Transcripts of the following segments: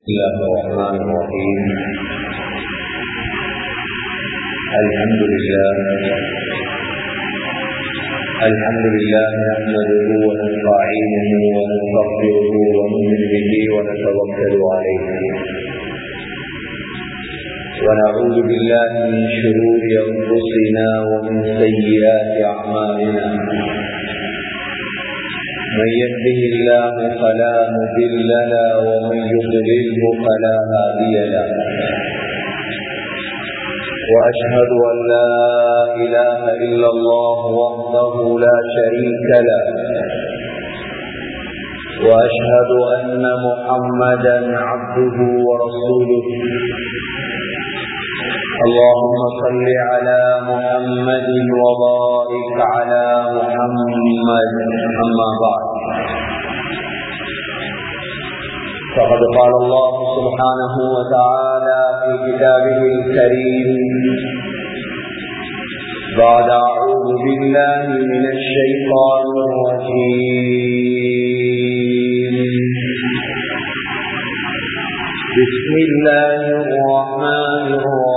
بسم الله الرحمن الرحيم الحمد لله الحمد لله نحمده ونستعينه ونستغفره ونؤمن به ونتوكل عليه ونعوذ بالله من شرور انفسنا ومن سيئات اعمالنا من يهده الله فلا مضل له ومن يضلله فلا هادي له واشهد ان لا اله الا الله وحده لا شريك له واشهد ان محمدا عبده ورسوله اللهم صل على محمد وبارك على محمد أما بعد فقد قال الله سبحانه وتعالى في كتابه الكريم بعد أعوذ بالله من الشيطان الرجيم بسم الله الرحمن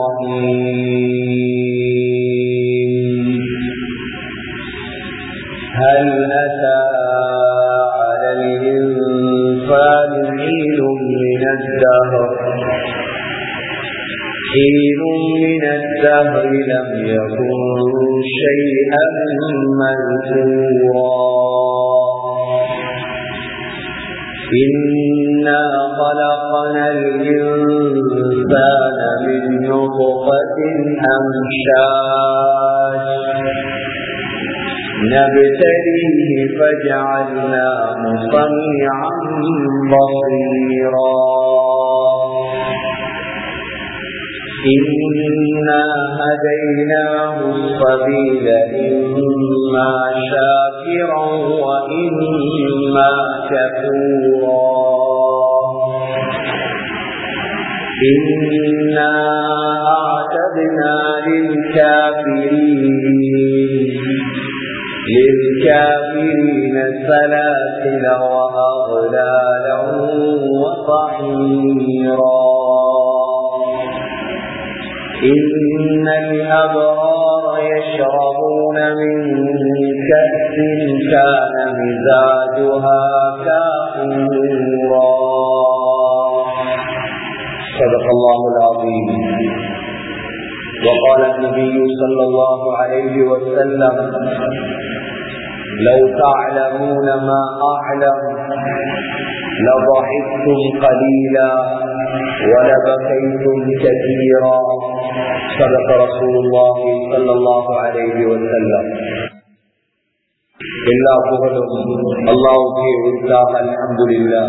الرحيم هل أتى على الإنسان حين من الدهر حين من الدهر لم يكن شيئا مذكورا إنا خلقنا الإنسان من نطفة أمشاج نبتليه فجعلناه سميعا بصيرا إنا هديناه السبيل إما شاكرا وإما كفورا إنا أعتدنا للكافرين للكافرين سلاسل وأغلالا وصحيرا إن الأبرار يشربون من كأس كان مزاجها كافورا صدق الله العظيم وقال النبي صلى الله عليه وسلم لو تعلمون ما أعلم لضحكتم قليلا ولبكيتم كثيرا صدق رسول الله صلى الله عليه وسلم எல்லா புகழும் அல்லாவுக்கே உரித்தாக அல்ஹம்துலில்லா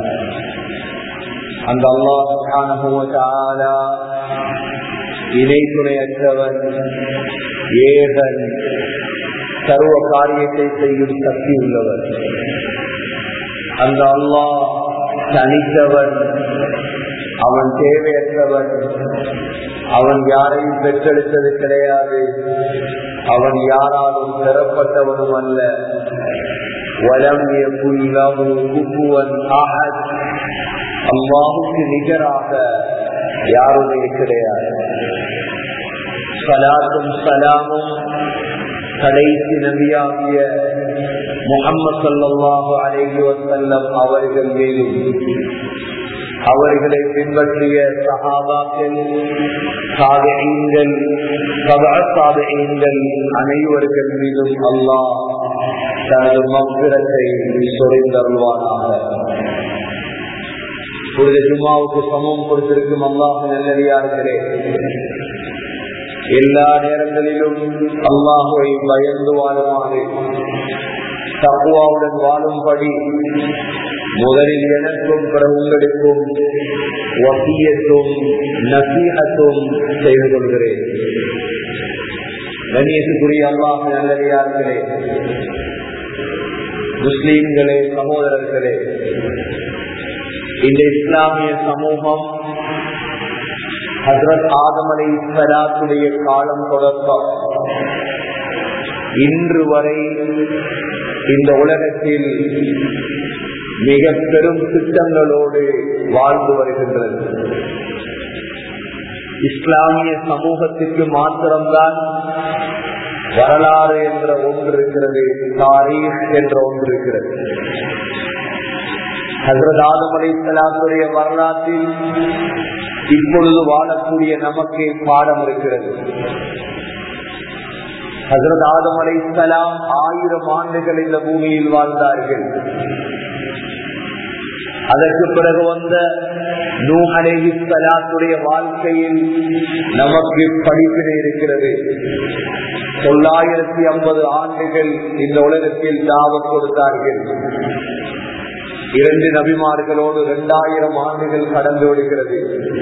அந்த அல்லாஹ் சுப்ஹானஹு வ தஆலா இணை துணையற்றவன் ஏகன் சர்வ காரியத்தை செய்யும் சக்தி உள்ளவர் அந்த அல்லாஹ் தனித்தவன் அவன் தேவையற்றவன் அவன் யாரையும் பெற்றெடுத்தது கிடையாது அவன் யாராலும் பெறப்பட்டவனும் அல்ல வலம் குப்புவன் ஆஹத் அல்லாஹுக்கு நிகராக யாருமே கிடையாது சலாத்தும் சலாமும் கடைசி நபியாகிய முகம்மது சல்லாஹு அலைஹி வசல்லம் அவர்கள் மீதும் அவர்களை பின்பற்றிய சகாபாக்கள் சாதகங்கள் சாதகங்கள் அனைவர்கள் மீதும் அல்லாஹ் தனது மந்திரத்தை சொறைந்தருள்வானாக புனித ஜுமாவுக்கு சமம் கொடுத்திருக்கும் அல்லாஹ் நல்லடியார்களே எல்லா நேரங்களிலும் அல்லாஹுவை பயந்து வாழுமாறு தப்புவாவுடன் வாழும்படி முதலில் எனக்கும் பிற உங்களுக்கும் வசியத்தும் நசீகத்தும் செய்து கொள்கிறேன் கணியத்துக்குரிய அல்லாஹ் நல்லடியார்களே முஸ்லீம்களே சகோதரர்களே இந்த இஸ்லாமிய சமூகம் ஹசரத் ஆதம் அலை சலாத்துடைய காலம் தொடர்ப இன்று வரை இந்த உலகத்தில் மிக பெரும் திட்டங்களோடு வாழ்ந்து வருகின்றது இஸ்லாமிய சமூகத்திற்கு மாத்திரம்தான் வரலாறு என்ற ஒன்று இருக்கிறது தாரீஸ் என்ற ஒன்று இருக்கிறது ஹசரத் ஆதம் அலை சலாத்துடைய வரலாற்றில் இப்பொழுது வாழக்கூடிய நமக்கு பாடம் இருக்கிறது ஹசரத் ஆதம் அலை சலாம் ஆயிரம் ஆண்டுகள் இந்த பூமியில் வாழ்ந்தார்கள் அதற்கு பிறகு வந்த நூ அலேஹி சலாத்துடைய வாழ்க்கையில் நமக்கு படிப்பினை இருக்கிறது தொள்ளாயிரத்தி ஐம்பது ஆண்டுகள் இந்த உலகத்தில் தாவத் கொடுத்தார்கள் இரண்டு நபிமார்களோடு இரண்டாயிரம் ஆண்டுகள் கடந்து விடுகிறது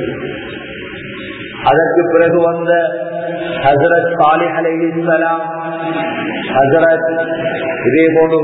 அதற்கு பிறகு வந்த ஹசரத் சாலி அலைஹிஸ்லாம் ஹசரத் இதே போன்று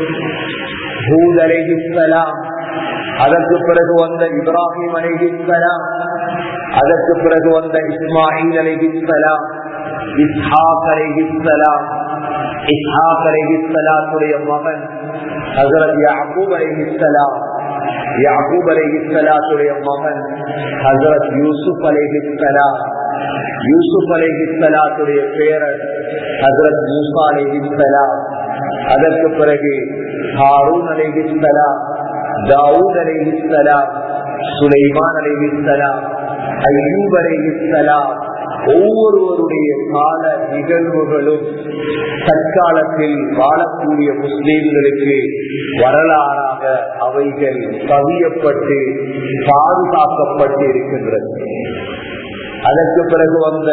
ஹூத் அலைஹிஸ்லாம் அதற்கு பிறகு வந்த இப்ராஹிம் அலைஹிஸ்லாம் அதற்கு பிறகு வந்த இஸ்மாயில் அலைஹிஸ்லாம் இஸ்ஹாக் அலைஹிஸ்லாம் இஸ்ஹாக் அலைஹிஸ்லாத்துடைய மகன் ஹசரத் யாக்கூப் அலைஹிஸ்லாம் யாக்கூப் அலைஹிஸ்லாத்துடைய மகன் ஹசரத் யூசுப் அலைஹிஸ்லாம் யூசுப் அலைஹிஸ்லாத்துடைய பேரன் ஹசரத் மூசா அலைஹிஸ்லாம் அதற்கு பிறகு ஹாரூன் அலைஹிஸ்லாம் தாவூத் அலைஹிஸ்லாம் சுலைமான் அலைஹிஸ்லாம் ஐயூப் அலைஹிஸ்லாம் ஒவ்வொருவருடைய கால நிகழ்வுகளும் தற்காலத்தில் வாழக்கூடிய முஸ்லீம்களுக்கு வரலாறாக அவைகள் கவியப்பட்டு பாதுகாக்கப்பட்டு இருக்கின்றது அதற்கு பிறகு வந்த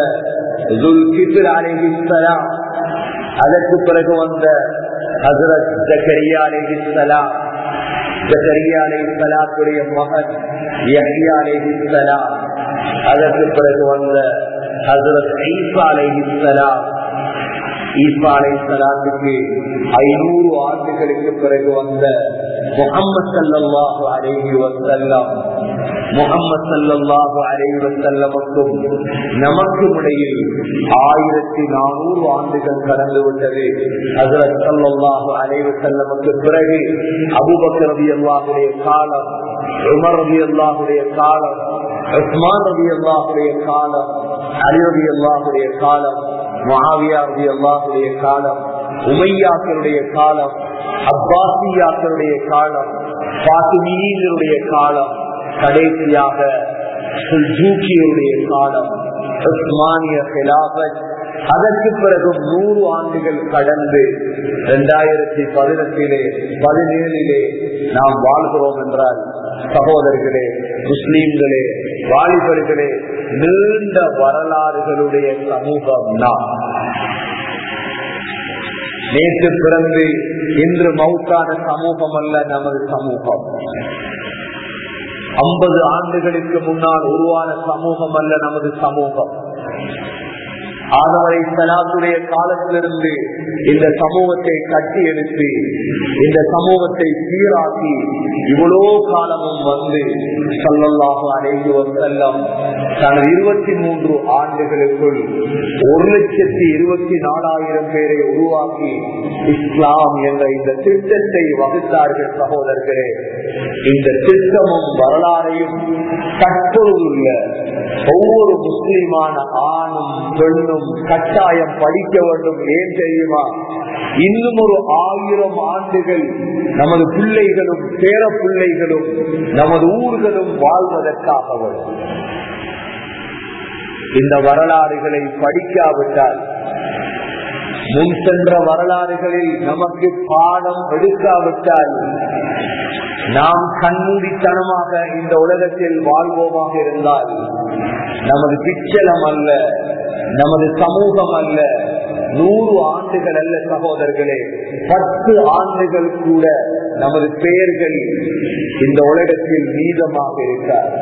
அலிஹிஸ்லாம் அதற்கு பிறகு வந்த ஹசரத் ஜக்கரியா அலிஹிஸ்லாம் ஜக்கரியா அலிஹலாத்துடைய மகன் யஹ்யா அலிஹிஸ்லாம் அதற்கு பிறகு வந்த ஹசரத் ஈசா அலிஹிஸ்லாம் ஈசா அலை சலாத்துக்கு ஐநூறு ஆண்டுகளுக்கு பிறகு வந்த முகம்மது சல்லாஹு அலைஹி வசல்லம் முகம்மது சல்லாஹு அலைஹி வசல்லமுக்கும் நமக்கு இடையில் ஆயிரத்தி நானூறு ஆண்டுகள் கடந்து விட்டது ஹசரத் சல்லாஹு அலைஹி வசல்லமுக்கு பிறகு அபுபக்கர் ரவி அல்லாஹுடைய காலம் உமர் ரவி அல்லாஹுடைய காலம் உஸ்மான் ரவி அல்லாஹுடைய காலம் அலி ரவி அல்லாஹுடைய காலம் மகாவியாருடைய அல்லாஹுடைய காலம் உமையாக்களுடைய காலம் அப்பாசியாக்களுடைய காலம் பாத்துமீன்களுடைய காலம் கடைசியாக சுல்ஜூக்கியுடைய காலம் உஸ்மானிய கிலாபத் அதற்கு பிறகு நூறு ஆண்டுகள் கடந்து இரண்டாயிரத்தி பதினெட்டிலே பதினேழிலே நாம் வாழ்கிறோம் என்றால் சகோதரர்களே முஸ்லீம்களே வாலிபர்களே நீண்ட வரலாறுகளுடைய சமூகம் நாம் நேற்று பிறந்து இன்று மவுத்தான சமூகம் அல்ல நமது சமூகம் ஐம்பது ஆண்டுகளுக்கு முன்னால் உருவான சமூகம் அல்ல நமது சமூகம் ஆதவரை சலாத்துடைய காலத்திலிருந்து இந்த சமூகத்தை கட்டி எழுப்பி இந்த சமூகத்தை சீராக்கி இவ்வளோ காலமும் வந்து சொல்லல்லாக அடைந்து செல்லம் தனது இருபத்தி மூன்று ஆண்டுகளுக்குள் ஒரு லட்சத்தி இருபத்தி நாலாயிரம் பேரை உருவாக்கி இஸ்லாம் என்ற இந்த திட்டத்தை வகுத்தார்கள் சகோதரர்களே இந்த திட்டமும் வரலாறையும் தற்போதுள்ள ஒவ்வொரு முஸ்லிமான ஆணும் பெண்ணும் கட்டாயம் படிக்க வேண்டும் ஏன் தெரியுமா இன்னும் ஒரு ஆயிரம் ஆண்டுகள் நமது பிள்ளைகளும் பேர பிள்ளைகளும் நமது ஊர்களும் வாழ்வதற்காக வேண்டும் இந்த வரலாறுகளை படிக்காவிட்டால் முன் சென்ற வரலாறுகளில் நமக்கு பாடம் எடுக்காவிட்டால் நாம் கண்மூடித்தனமாக இந்த உலகத்தில் வாழ்வோமாக இருந்தால் நமது பிச்சலம் அல்ல நமது சமூகம் அல்ல நூறு ஆண்டுகள் அல்ல சகோதரர்களே பத்து ஆண்டுகள் கூட நமது பெயர்கள் இந்த உலகத்தில் மீதமாக இருக்கார்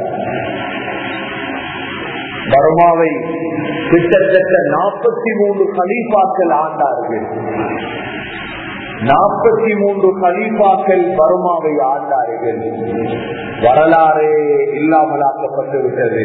பர்மாவை கிட்டத்தட்ட நாற்பத்தி மூன்று கலீஃபாக்கள் ஆண்டார்கள் நாற்பத்தி மூன்று கலீஃபாக்கள் பர்மாவை ஆண்டார்கள் வரலாறே இல்லாமலாக்கப்பட்டு விட்டது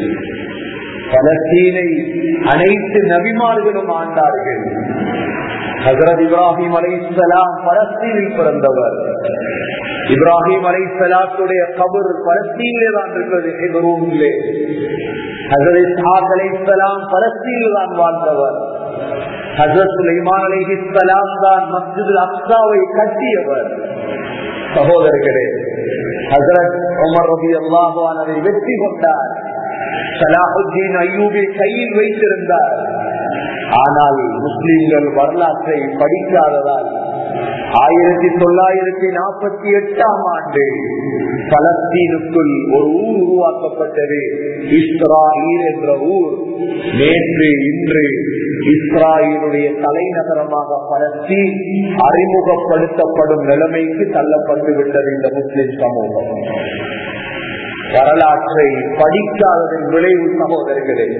பலஸ்தீனை அனைத்து நபிமார்களும் ஆண்டார்கள் ஹசரத் இப்ராஹிம் அலைசலாம் பலஸ்தீனில் பிறந்தவர் இப்ராஹிம் அலைசலாத்துடைய கபர் பலஸ்தீனிலே தான் இருக்கிறது ஹெபரூனிலே ஹசரத் இஸ்ஹாக் அலைசலாம் பலஸ்தீனில் தான் வாழ்ந்தவர் ஹசரத் சுலைமான் அலைஹிஸ்லாம் தான் மஸ்ஜித் அக்சாவை கட்டியவர் சகோதரர்களே ஹசரத் உமர் ரபி அல்லாஹானதை வெற்றி கொண்டார் சலாஹுத்தீன் ஐயூபை கையில் வைத்திருந்தார் ஆனால் முஸ்லிம்கள் வரலாற்றை படிக்காததால் ஆயிரத்தி தொள்ளாயிரத்தி நாற்பத்தி எட்டாம் ஆண்டு பலஸ்தீனுக்குள் ஒரு ஊர் உருவாக்கப்பட்டது இஸ்ராயில் என்ற ஊர் நேற்று இன்று இஸ்ராயிலுடைய தலைநகரமாக பலஸ்தீன் அறிமுகப்படுத்தப்படும் நிலைமைக்கு தள்ளப்பட்டு விட்டது இந்த முஸ்லிம் சமூகம் வரலாற்றை படிக்காததன் விளைவு சகோதரர்களே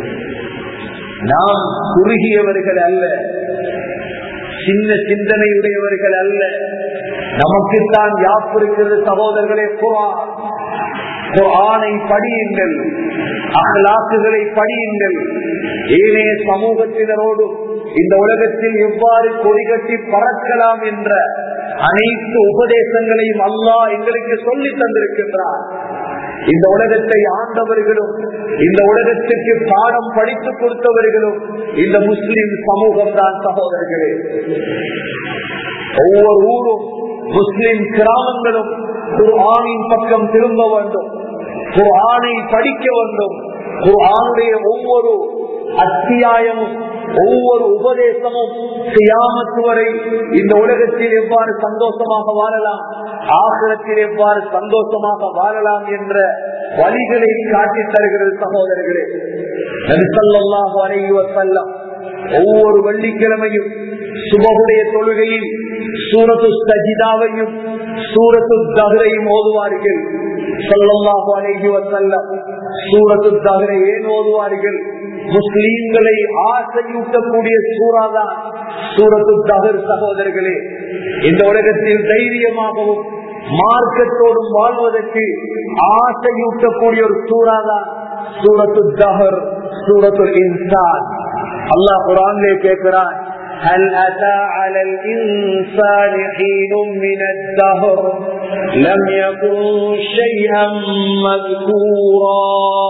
நாம் குறுகியவர்கள் அல்ல சின்ன சிந்தனையுடையவர்கள் அல்ல நமக்குத்தான் யாப்பு இருக்கிறது சகோதரர்களே குரான் குரானை படியுங்கள் அகலாக்குகளை படியுங்கள் ஏனைய சமூகத்தினரோடு இந்த உலகத்தில் எவ்வாறு கொடிகட்டி பறக்கலாம் என்ற அனைத்து உபதேசங்களையும் அல்லாஹ் எங்களுக்கு சொல்லி தந்திருக்கின்றார் இந்த உலகத்தை ஆண்டவர்களும் இந்த உலகத்திற்கு பாடம் படித்து கொடுத்தவர்களும் இந்த முஸ்லிம் சமூகம் தான் சகோதரர்களே ஒவ்வொரு ஊரும் முஸ்லிம் கிராமங்களும் குர்ஆனின் பக்கம் திரும்ப வேண்டும் குர்ஆனை படிக்க வேண்டும் குர்ஆனுடைய ஒவ்வொரு அத்தியாயமும் ஒவ்வொரு உபதேசமும் செய்யாமத்து வரை இந்த உலகத்தில் எவ்வாறு சந்தோஷமாக வாழலாம் ஆசிரத்தில் எவ்வாறு சந்தோஷமாக வாழலாம் என்ற வழிகளை காட்டி தருகிறது சகோதரர்களே நபிசல்லாஹு அலைவசல்லாம் ஒவ்வொரு வெள்ளிக்கிழமையும் சுபகுடைய தொழுகையில் சூரத்து சஜிதாவையும் சூரத்து தகரையும் ஓதுவார்கள் சொல்லல்லாஹு அலைஹி வசல்லம் சூரத்து தகரை ஏன் ஓதுவார்கள் முஸ்லீம்களை ஆசையூட்டக்கூடிய சூறாதான் சூரத்து தகர் சகோதரர்களே இந்த உலகத்தில் தைரியமாகவும் மார்க்கத்தோடும் வாழ்வதற்கு ஆசையூட்டக்கூடிய ஒரு சூறாதான் சூரத்து தஹர் சூரத்து இன்சான் அல்லாஹ் குரான்லே கேட்கிறான் هل أتى على الإنسان حين من الدهر لم يكن شيئا مذكورا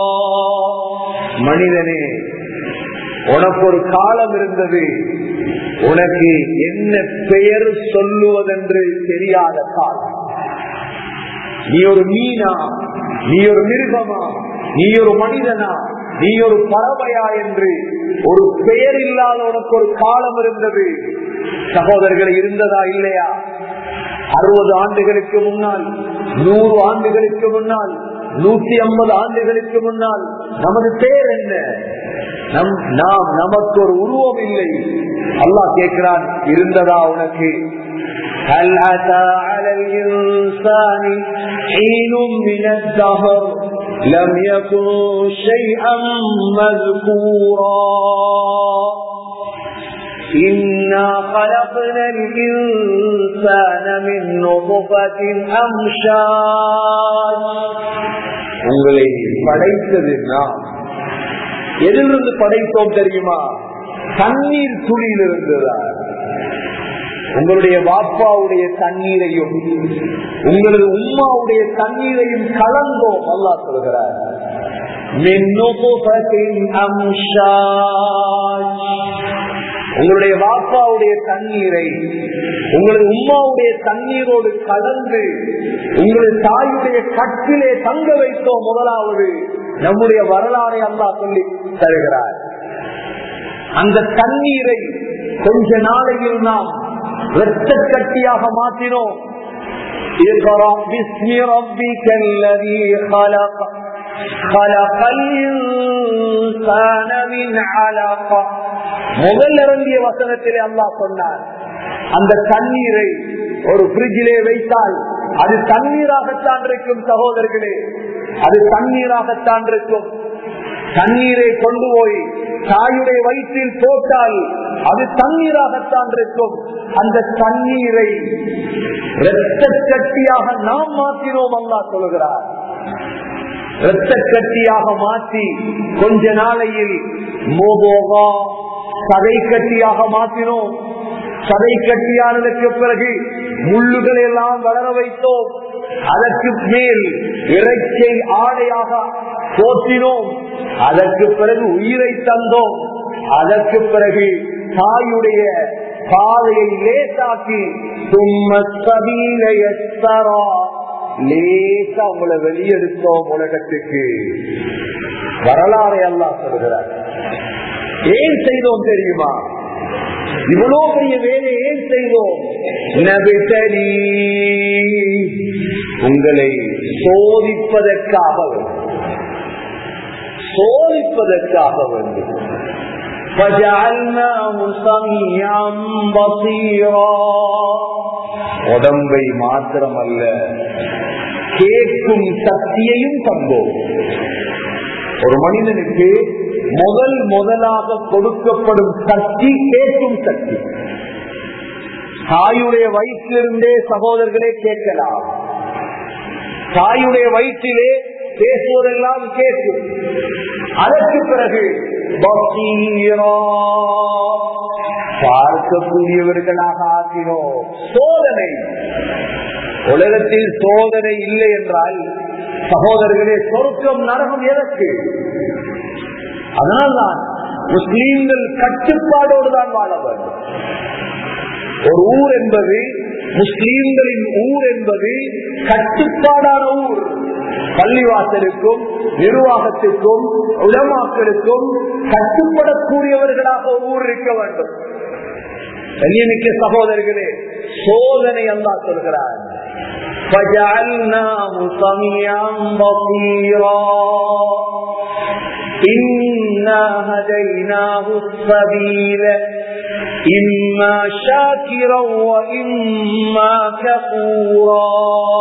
மனிதனே உனக்கு ஒரு காலம் இருந்தது உனக்கு என்ன பெயர் சொல்லுவதென்று தெரியாத காலம் நீ ஒரு மீனா நீ ஒரு மிருகமா நீ ஒரு மனிதனா நீ ஒரு பறவையா என்று ஒரு பெயர் இல்லாத உனக்கு ஒரு காலம் இருந்தது சகோதரர்கள் இருந்ததா இல்லையா அறுபது ஆண்டுகளுக்கு முன்னால் நூறு ஆண்டுகளுக்கு முன்னால் நூத்தி ஐம்பது ஆண்டுகளுக்கு முன்னால் நமது பெயர் என்ன நம் நாம் நமக்கு ஒரு உருவம் இல்லை அல்லாஹ் கேட்கிறான் இருந்ததா உனக்கு هل أتى على الإنسان حين من الدهر لم يكن شيئا مذكورا إنا خلقنا الإنسان من نطفة أمشاج உங்களை படைத்தது நாம் எதிலிருந்து படைத்தோம் தெரியுமா தண்ணீர் துளியில் இருந்ததா உங்களுடைய வாப்பாவுடைய தண்ணீரையும் உங்களது உம்மாவுடைய தண்ணீரையும் கலந்தோம் அல்லா சொல்கிறார் உங்களுடைய வாப்பாவுடைய தண்ணீரை உங்களது உம்மாவுடைய தண்ணீரோடு கலந்து உங்களது தாயுடைய கட்டிலே தங்க வைத்தோம் முதலாவது நம்முடைய வரலாறை அல்லா சொல்லி தருகிறார் அந்த தண்ணீரை கொஞ்ச நாளையில் நாம் இரத்த கட்டியாக மாற்றினோம் اقرأ باسم ربك الذي خلق خلق الإنسان من علق முதல் இறங்கிய வசனத்திலே அல்லாஹ் சொன்னார் அந்த தண்ணீரை ஒரு பிரிட்ஜிலே வைத்தால் அது தண்ணீராகத்தான் இருக்கும் சகோதரர்களே அது தண்ணீராகத்தான் இருக்கும் தண்ணீரை கொண்டு போய் தாயுடைய வயிற்றில் போட்டால் அது தண்ணீராகத்தான் இருக்கும் அந்த தண்ணீரை இரத்த கட்டியாக நாம் மாற்றினோம் அல்லா சொல்கிறார் இரத்த கட்டியாக மாற்றி கொஞ்ச நாளையில் மோபோகா சதை கட்டியாக மாற்றினோம் சதை கட்டியானதற்கு பிறகு முள்ளுகளை எல்லாம் வளர வைத்தோம் அதற்கு மேல் இறைச்சை ஆடையாக போற்றினோம் அதற்கு பிறகு உயிரை தந்தோம் அதற்கு பிறகு தாயுடைய பாதையை லேசாக்கி சும்மசபீலையத்தரா லேசா உங்களை வெளியெடுத்தோம் உலகத்துக்கு வரலாறை எல்லாம் சொல்கிறார் ஏன் செய்தோம் தெரியுமா இவ்வளவு பெரிய வேலை ஏன் செய்தோம் நபித்தனி உங்களை சோதிப்பதற்காக வேண்டும் சோதிப்பதற்காக வேண்டும் فجعلناه سميعا بصيرا உடம்பை மாத்திரமல்ல கேட்கும் சக்தியையும் தந்தோம் ஒரு மனிதனுக்கு முதல் முதலாக கொடுக்கப்படும் சக்தி கேட்கும் சக்தி தாயுடைய வயிற்றிலிருந்தே சகோதரர்களே கேட்கலாம் தாயுடைய வயிற்றிலே பேசுவதெல்லாம் கேட்கும் அதற்கு பிறகு பசீரா பார்க்கக்கூடியவர்களாக ஆக்கினோம் சோதனை உலகத்தில் சோதனை இல்லை என்றால் சகோதரர்களே சொர்க்கம் நரகம் எதற்கு அதனால்தான் முஸ்லீம்கள் கட்டுப்பாடோடு தான் வாழ வேண்டும் ஒரு ஊர் என்பது முஸ்லீம்களின் ஊர் என்பது கட்டுப்பாடான ஊர் பள்ளிவாசலுக்கும் நிர்வாகத்திற்கும் உலமாக்களுக்கும் கட்டுப்படக்கூடியவர்களாக ஊர் இருக்க வேண்டும் கண்ணியமிக்க சகோதரர்களே சோதனை அல்லா சொல்கிறார் فجعلناه سميعا بصيرا إنا هديناه السبيل إما شاكرا وإما كفورا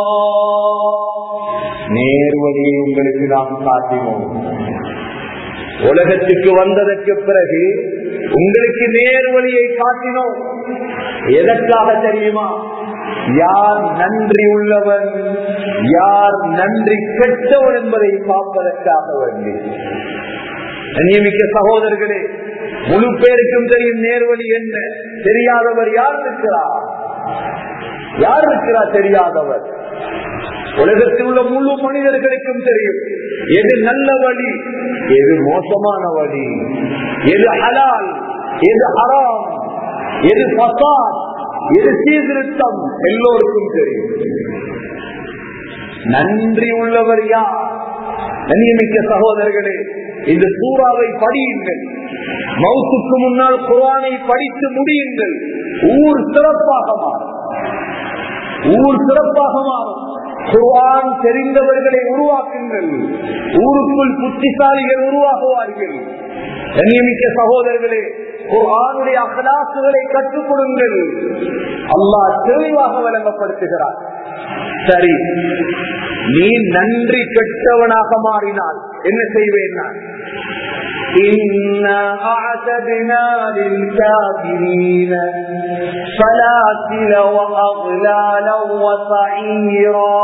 நேர்வழியை உங்களுக்கு நாம் காட்டினோம் உலகத்துக்கு வந்ததற்கு பிறகு உங்களுக்கு நேர்வழியை காட்டினோம் எதற்காக தெரியுமா யார் நன்றி உள்ளவன் யார் நன்றி கெட்டவன் என்பதை பார்ப்பதற்காக வேண்டி நியமிக்க சகோதரர்களே முழு பேருக்கும் தெரியும் நேர்வழி என்ன தெரியாதவர் யார் இருக்கிறார் யார் இருக்கிறார் தெரியாதவர் உலகத்தில் உள்ள முழு மனிதர்களுக்கும் தெரியும் எது நல்ல வழி எது மோசமான வழி எது ஹலால் எது ஹராம் எது பசாத் எது சீர்திருத்தம் எல்லோருக்கும் தெரியும் நன்றி உள்ளவர் யார் நன்றிமிக்க சகோதரர்களே இந்த சூறாவை படியுங்கள் மவுத்துக்கு முன்னால் குரானை படித்து முடியுங்கள் ஊர் சிறப்பாக மாறும் ஊர் சிறப்பாக மாறும் குர்ஆன் தெரிந்தவர்களை உருவாக்குங்கள் ஊருக்குள் புத்திசாலிகள் உருவாகுவார்கள் கண்ணியமிக்க சகோதரர்களே குர்ஆனுடைய அகலாசுகளை கற்றுக் கொடுங்கள் அல்லாஹ் தெளிவாக விளங்கப்படுத்துகிறார் சரி நீ நன்றி கெட்டவனாக மாறினால் என்ன செய்வேன் நான் إنا أعتدنا للكافرين سلاسل وأغلالا وسعيرا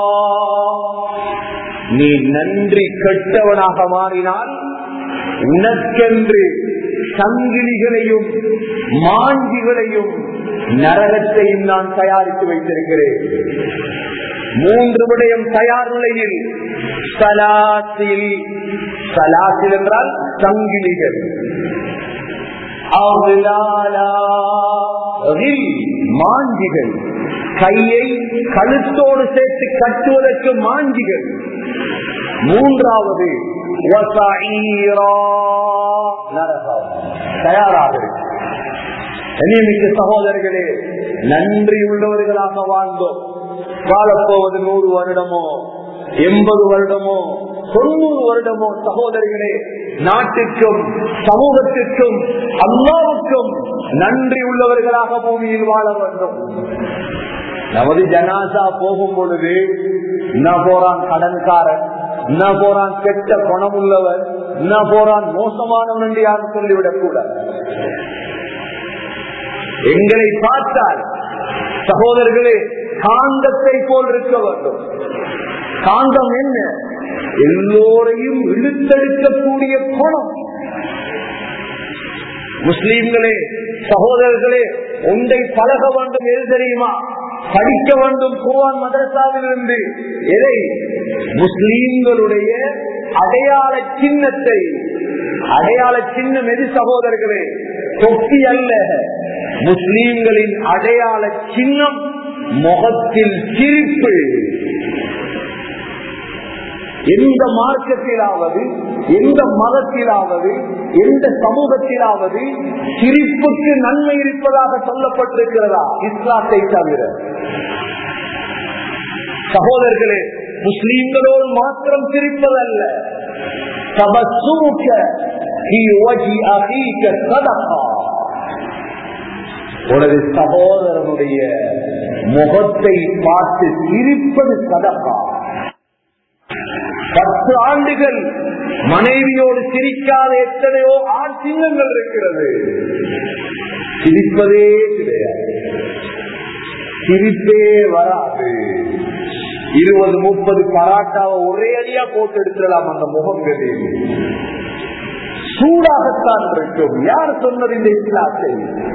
நீ நன்றி கெட்டவனாக மாறினால் உனக்கென்று சங்கிலிகளையும் மாஞ்சிகளையும் நரகத்தையும் நான் தயாரித்து வைத்திருக்கிறேன் மூன்று விடயம் தயார் நிலையில் சலாசில் சலாசில் என்றால் சங்கிலிகள் மாஞ்சிகள் கையை கழுத்தோடு சேர்த்து கட்டுவதற்கு மாஞ்சிகள் மூன்றாவது தயாராக கண்ணியமிக்க சகோதரர்களே நன்றி உள்ளவர்களாக வாழ்ந்தோம் வாழப்போவது நூறு வருடமோ எண்பது வருடமோ தொண்ணூறு வருடமோ சகோதரிகளே நாட்டுக்கும் சமூகத்திற்கும் அல்லாவுக்கும் நன்றி உள்ளவர்களாக பூமியில் வாழ வேண்டும் நமது ஜனாசா போகும் பொழுது என்ன போறான் கடன்காரன் என்ன போறான் கெட்ட குணம் உள்ளவர் என்ன போறான் மோசமானவன் என்று யாரும் சொல்லிவிடக் கூடாது எங்களை பார்த்தால் சகோதரர்களே காந்தத்தை போல் இருக்க வேண்டும் காந்தம் என்ன எல்லோரையும் இழுத்தெடுக்கக்கூடிய குணம் முஸ்லீம்களே சகோதரர்களே ஒன்றை பழக வேண்டும் எது தெரியுமா படிக்க வேண்டும் குர்ஆன் மதரசாவில் இருந்து எதை முஸ்லீம்களுடைய அடையாள சின்னத்தை அடையாள சின்னம் எது சகோதரர்களே தொப்பி அல்ல முஸ்லீம்களின் அடையாள சின்னம் முகத்தில் சிரிப்பு எந்த மார்க்கத்திலாவது எந்த மதத்திலாவது எந்த சமூகத்திலாவது சிரிப்புக்கு நன்மை இருப்பதாக சொல்லப்பட்டிருக்கிறதா இஸ்லாத்தை தவிர சகோதரர்களே முஸ்லீம்களோடு மாத்திரம் சிரிப்பதல்ல தபசூக்க في وجه أخيك صدقة. உனது சகோதரனுடைய முகத்தை பார்த்து சிரிப்பது சதகா பத்து ஆண்டுகள் மனைவியோடு சிரிக்காத எத்தனையோ ஆண் சிங்கங்கள் இருக்கிறது சிரிப்பதே கிடையாது சிரிப்பே வராது இருபது முப்பது பராட்டாவை ஒரே அடியா போட்டு எடுத்துடலாம் அந்த முகங்களில் சூடாகத்தான் இருக்கும் யார் சொன்னது இந்த இஸ்லாத்தை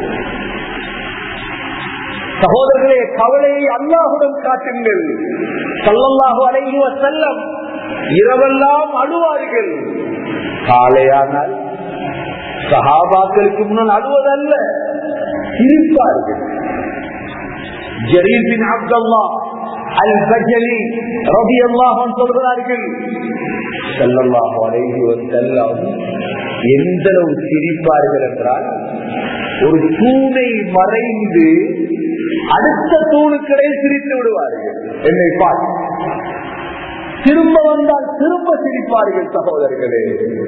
சகோதரர்களே கவலையை அல்லாஹுடன் காட்டுங்கள் சல்லல்லாஹு அலைஹி வஸல்லம் இரவெல்லாம் அழுவார்கள் காலையானால் சஹாபாக்களுக்கு முன்னால் அழுவதல்ல சிரிப்பார்கள் ஜரீர் பின் அப்துல்லா அல் பஜலி ரபி அல்லாஹன் சொல்கிறார்கள் செல்லல்லாஹு அலைஹி வஸல்லம் எந்த அளவு சிரிப்பார்கள் என்றால் ஒரு தூணை மறைந்து அடுத்த தூணுக்கிடையே சிரித்து விடுவார்கள் என்னை பார்த்து திரும்ப வந்தால் திரும்ப சிரிப்பார்கள் சகோதரர்களே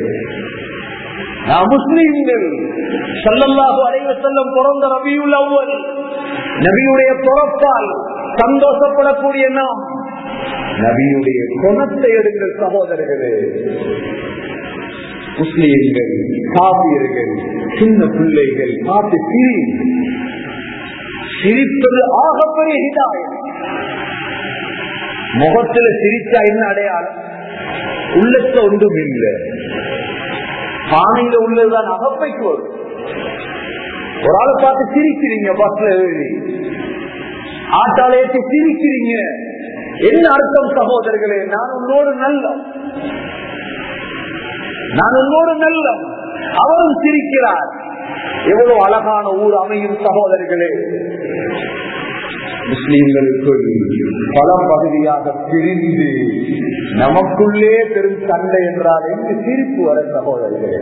நான் முஸ்லீம்கள் சல்லல்லாஹு அலைவ செல்லம் பிறந்த ரபியுல் அவ்வல் நபியுடைய பிறப்பால் சந்தோஷப்படக்கூடிய நாம் நபியுடைய குணத்தை எடுங்கள் சகோதரர்களே முஸ்லீம்கள் காப்பீர்கள் சின்ன பிள்ளைகள் பார்த்து சிரியுங்கள் சிரிப்பது ஆகப்பெரிய ஹிதாயம் முகத்துல சிரிச்சா என்ன அடையாளம் உள்ளத்த ஒன்றும் இல்லை பானையில உள்ளதுதான் அகப்பைக்கு வரும் ஒரு ஆளை பார்த்து சிரிக்கிறீங்க பஸ்ல ஏறி ஆட்டால ஏற்றி சிரிக்கிறீங்க என்ன அர்த்தம் சகோதரர்களே நான் உன்னோடு நல்ல நான் உன்னோடு நல்ல அவரும் சிரிக்கிறார் எவ்வளவு அழகான ஊர் அமையும் சகோதரர்களே முஸ்லீம்களுக்குள் பல பகுதியாக பிரிந்து நமக்குள்ளே பெரும் சண்டை என்றால் எங்கு சிரிப்பு வர சகோதரர்களே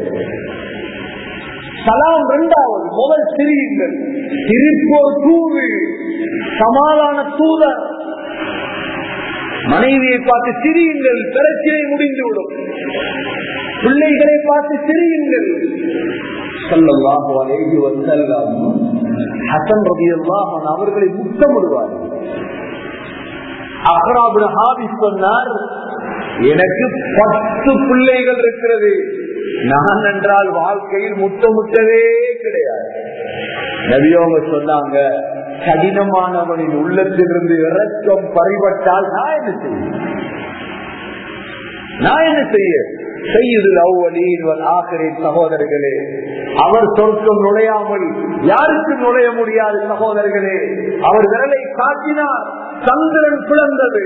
சலாம் இரண்டாவது முதல் சிரியுங்கள் சிரிப்பு ஒரு தூது சமாதான தூதர் மனைவியை பார்த்து சிரியுங்கள் பிரச்சனை முடிந்துவிடும் பிள்ளைகளை பார்த்து சிரியுங்கள் சொல்லல்லாஹு அலைஹி வஸல்லம் ஹசன் ரலியல்லாஹு அன்ஹு அவர்களை முத்தமிடுவார் அக்ராபுல் ஹாபிஸ் சொன்னார் எனக்கு பத்து பிள்ளைகள் இருக்கிறது நான் என்றால் வாழ்க்கையில் முத்தமிட்டதே கிடையாது நபியோங்க சொன்னாங்க கடினமானவனின் உள்ளத்திலிருந்து இறக்கம் பறிபட்டால் நான் என்ன செய்ய நான் என்ன செய்ய செய்யுது ஆசிரியர் சகோதரர்களே அவர் சொர்க்கம் நுழையாமல் யாருக்கு நுழைய முடியாது சகோதரர்களே அவர் விரலை காட்டினார் சந்திரன் பிளந்தது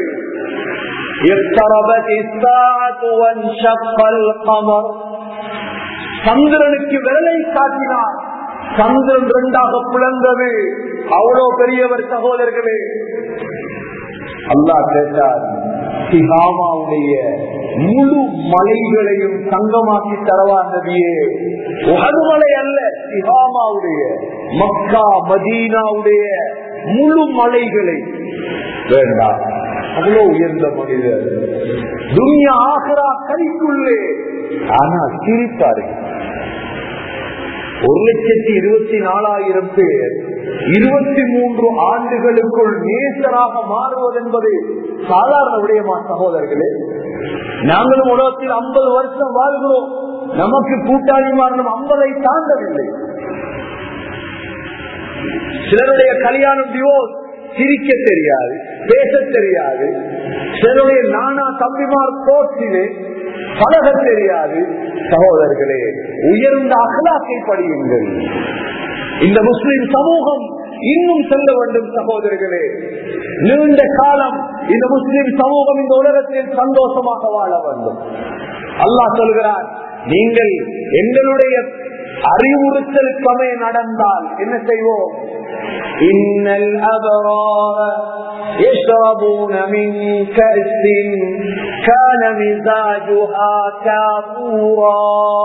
சந்திரனுக்கு விரலை காட்டினார் சந்திரன் இரண்டாக பிளந்தது அவ்வளவு பெரியவர் சகோதரர்களே அல்லா கேட்டார் சிஹாமாவுடைய முழு மலைகளையும் தங்கமாக்கி தரவா நபியே மலை அல்ல சிஹாமாவுடைய மக்கா மதீனாவுடைய முழு மலைகளை வேண்டாம் அவ்வளவு உயர்ந்த மனிதர் துனியா ஆகிறா கைக்குள்ளே ஆனா சிரிப்பார்கள் ஒரு லட்சத்தி இருபத்தி நாலாயிரம் பேர் இருபத்தி மூன்று ஆண்டுகளுக்குள் நேசராக மாறுவது என்பது சாதாரண விடயமா சகோதரர்களே நாங்களும் உலகத்தில் ஐம்பது வருஷம் வாழ்கிறோம் நமக்கு கூட்டாளி மாறணும் ஐம்பதை தாண்டவில்லை சிலருடைய கல்யாணம் டிவோர்ஸ் சிரிக்க தெரியாது பேச தெரியாது சிலருடைய நானா தம்பிமார் போட்டிலே பழக தெரியாது சகோதரர்களே உயர்ந்த அகலாக்கை படியுங்கள் இந்த முஸ்லிம் சமூகம் இன்னும் செல்ல வேண்டும் சகோதரர்களே நீண்ட காலம் இந்த முஸ்லிம் சமூகம் இந்த உலகத்தில் சந்தோஷமாக வாழ வேண்டும் அல்லாஹ் சொல்கிறார் நீங்கள் எங்களுடைய அறிவுறுத்தலுக்கமே நடந்தால் என்ன செய்வோம் இன்னல் அபரார يشربون من كأس كان مزاجها كافورا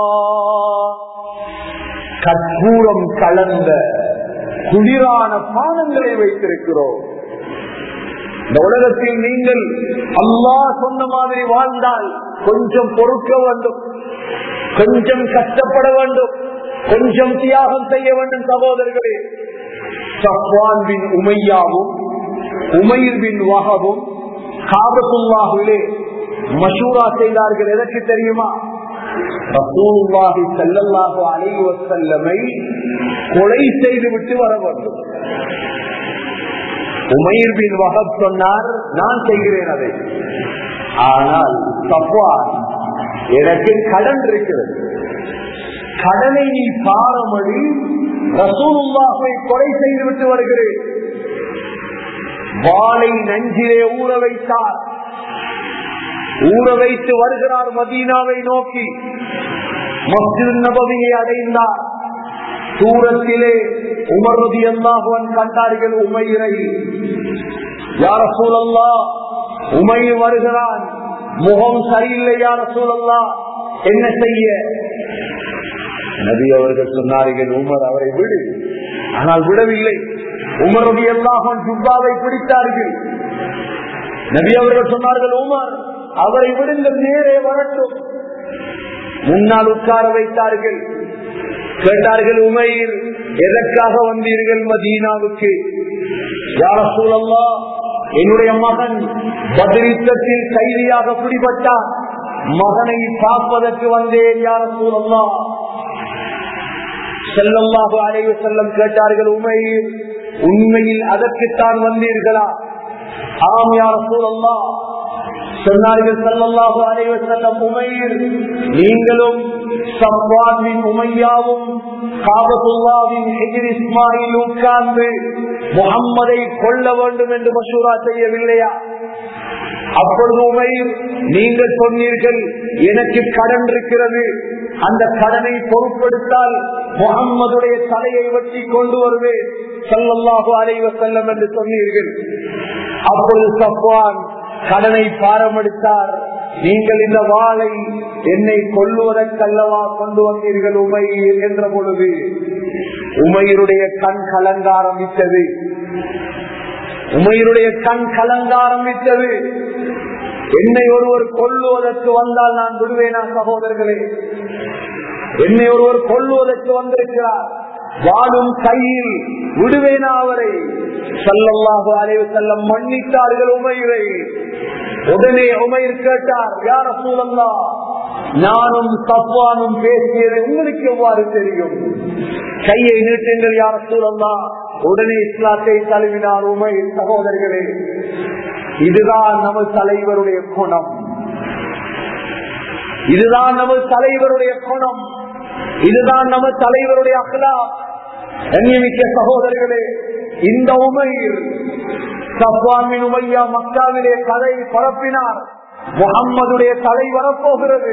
கற்பூரம் கலந்த குளிரான பானங்களை வைத்திருக்கிறோம் இந்த உலகத்தில் நீங்கள் அல்லாஹ் சொன்ன மாதிரி வாழ்ந்தால் கொஞ்சம் பொறுக்க வேண்டும் கொஞ்சம் கஷ்டப்பட வேண்டும் கொஞ்சம் தியாகம் செய்ய வேண்டும் சகோதரர்களே சப்வான் பின் உமையாவும் உமைர் பின் வகவும் காபத்துல்லாஹிலே மஷூரா செய்தார்கள் எதற்கு தெரியுமா ரசூலுல்லாஹி ஸல்லல்லாஹு அலைஹி வஸல்லமை கொலை செய்து விட்டு வர வேண்டும் உமைர் பின் வஹப் சொன்னார் நான் செய்கிறேன் அதை ஆனால் சப்வான் எனக்கு கடன் இருக்கிறது கடனை நீ பாரமடி ரசூலுல்லாஹை கொலை செய்து விட்டு வருகிறேன் வாளை நஞ்சிலே ஊற வைத்தார் ஊற வைத்து வருகிறார் மதீனாவை நோக்கி மஸ்ஜித் நபவியை அடைந்தார் தூரத்திலே உமர்வதி அல்லாஹுவன் கண்டார்கள் உமையிரை யார சூழல்லா உமையில் வருகிறான் முகம் சரியில்லை யார சூழல்லா என்ன செய்ய நபி அவர்கள் சொன்னார்கள் உமர் அவரை விடு ஆனால் விடவில்லை உமரது எல்லாகும் ஜுப்பாவை பிடித்தார்கள் நபி அவர்கள் சொன்னார்கள் உமர் அவரை விடுங்கள் நேரே வரட்டும் முன்னால் உட்கார வைத்தார்கள் கேட்டார்கள் உமையில் எதற்காக வந்தீர்கள் மதீனாவுக்கு யார சூழல்லா என்னுடைய மகன் பதிரித்தத்தில் கைதியாக பிடிபட்டார் மகனை பார்ப்பதற்கு வந்தேன் யார சூழல்லா செல்லல்லாக அலைவு செல்லம் கேட்டார்கள் உமையில் உண்மையில் அதற்குத்தான் வந்தீர்களா ஆம் யார சூழல்லா சொன்னார்கள் செல்லல்லாக அலைவ செல்லம் உமையில் நீங்களும் சப்வானின் உமையாவும் காபத்துல்லாவின் எதிர் இஸ்மாயில் உட்கார்ந்து முகம்மதை கொல்ல வேண்டும் என்று மசூரா செய்யவில்லையா அப்பொழுது உமையில் நீங்கள் சொன்னீர்கள் எனக்கு கடன் இருக்கிறது அந்த கடனை பொருட்படுத்தால் முகம்மதுடைய தலையை வெட்டி கொண்டு வருவேன் சொல்லல்லாஹு அலைவ செல்லம் என்று சொன்னீர்கள் அப்பொழுது சப்வான் கடனை பாரமடித்தார் நீங்கள் இந்த வாளை என்னை கொல்லுவதற்கல்லவா கொண்டு வந்தீர்கள் உமையீர் என்ற பொழுது உமையருடைய கண் கலங்க ஆரம்பித்தது உமையருடைய கண் கலங்க ஆரம்பித்தது என்னை ஒருவர் கொல்லுவதற்கு வந்தால் நான் விடுவேனா சகோதரர்களே என்னை ஒருவர் கொல்லுவதற்கு வந்திருக்கிறார் வாழும் கையில் விடுவேனா அவரை சல்லல்லாஹு அலைவு செல்லம் மன்னித்தார்கள் உமையை உடனே உமைர் கேட்டார் யார சூழல்லா நானும் தப்பானும் பேசியது உங்களுக்கு எவ்வாறு தெரியும் கையை நீட்டுங்கள் யார சூழல்லா உடனே இஸ்லாத்தை தழுவினார் உமை சகோதரர்களே இதுதான் நமது தலைவருடைய குணம் இதுதான் நமது தலைவருடைய குணம் இதுதான் நமது தலைவருடைய அகலா கண்ணியமிக்க சகோதரர்களே இந்த உமையில் சப்வாமின் உமையா மக்காவிலே கதை பரப்பினார் முகம்மதுடைய தலை வரப்போகிறது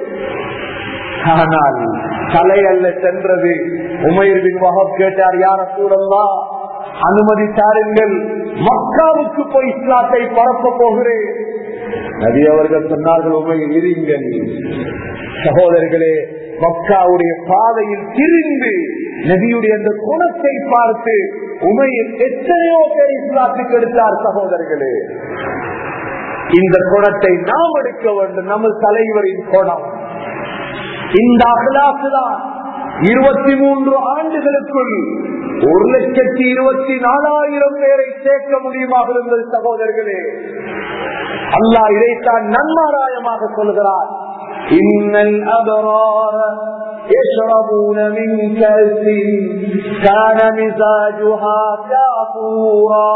ஆனால் தலை அல்ல சென்றது உமையர்வின் வகம் கேட்டார் யார சூழல்லா அனுமதி தாருங்கள் மக்காவுக்கு போய் இஸ்லாத்தை பரப்ப போகிறேன் நபி அவர்கள் சொன்னார்கள் உண்மையில் இருங்கள் சகோதரர்களே மக்காவுடைய பாதையில் திரிந்து நபியுடைய அந்த குணத்தை பார்த்து உமையில் எத்தனையோ பேர் இஸ்லாத்துக்கு எடுத்தார் சகோதரர்களே இந்த குணத்தை நாம் எடுக்க வேண்டும் நம்ம தலைவரின் குணம் இந்த அகலாசு தான் இருபத்தி மூன்று ஆண்டுகளுக்குள் ஒரு லட்சத்தி இருபத்தி நாலாயிரம் பேரை சேர்க்க முடியுமாக இருந்தது சகோதரர்களே அல்லாஹ் இதைத்தான் நன்மாராயமாக சொல்கிறார் இன்னல் அபரார يشربون من كأس كان مزاجها كافورا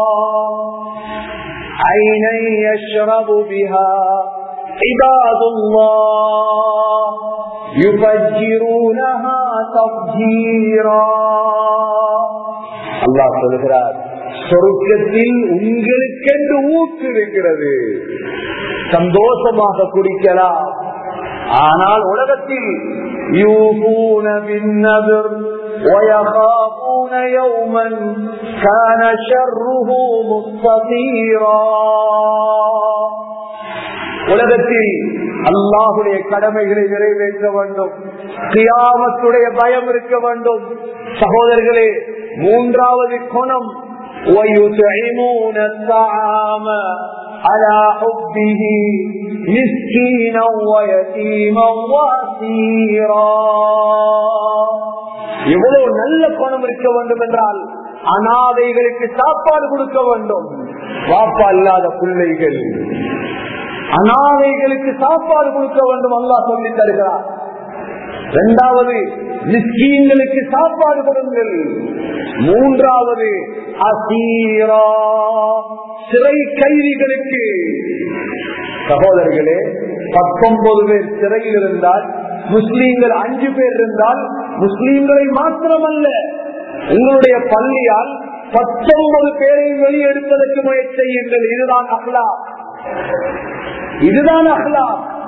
عينا يشرب بها عباد الله يفجرونها تفجيرا அல்லாஹ் சொல்கிறார் சொருக்கத்தில் உங்களுக்கென்று ஊற்று இருக்கிறது சந்தோஷமாக குடிக்கலாம் ஆனால் உலகத்தில் யூபூன பின்னதிர் ويخافون يوما كان شره مستطيرا உலகத்தில் அல்லாஹுடைய கடமைகளை நிறைவேற்ற வேண்டும் கியாமத்துடைய பயம் இருக்க வேண்டும் சகோதரர்களே மூன்றாவது குணம் ويطعمون الطعام على حبه مسكينا ويتيما واسيرا எவ்வளவு நல்ல குணம் இருக்க வேண்டும் என்றால் அனாதைகளுக்கு சாப்பாடு கொடுக்க வேண்டும் வாப்பா இல்லாத பிள்ளைகள் அனாதைகளுக்கு சாப்பாடு கொடுக்க வேண்டும் அல்லாஹ் சொல்லி தருகிறார் இரண்டாவது மிஸ்கீன்களுக்கு சாப்பாடு கொடுங்கள் மூன்றாவது அசீரா சிறை கைதிகளுக்கு சகோதரர்களே பத்தொன்பது பேர் சிறையில் இருந்தால் முஸ்லீம்கள் அஞ்சு பேர் இருந்தால் முஸ்லீம்களை மாத்திரமல்ல உங்களுடைய பள்ளியால் பத்தொன்பது பேரையும் வெளியெடுப்பதற்கு முயற்சி செய்யுங்கள் இதுதான் அஹ்லா இதுதான் அஹ்லா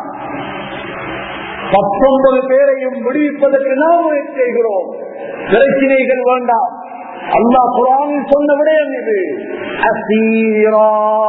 பத்தொன்பது பேரையும் விடுவிப்பதற்கு நாம் முயற்சி செய்கிறோம் பிரச்சனைகள் வேண்டாம் அல்லாஹ் குரானில் சொன்ன விடயம் இது அசீரா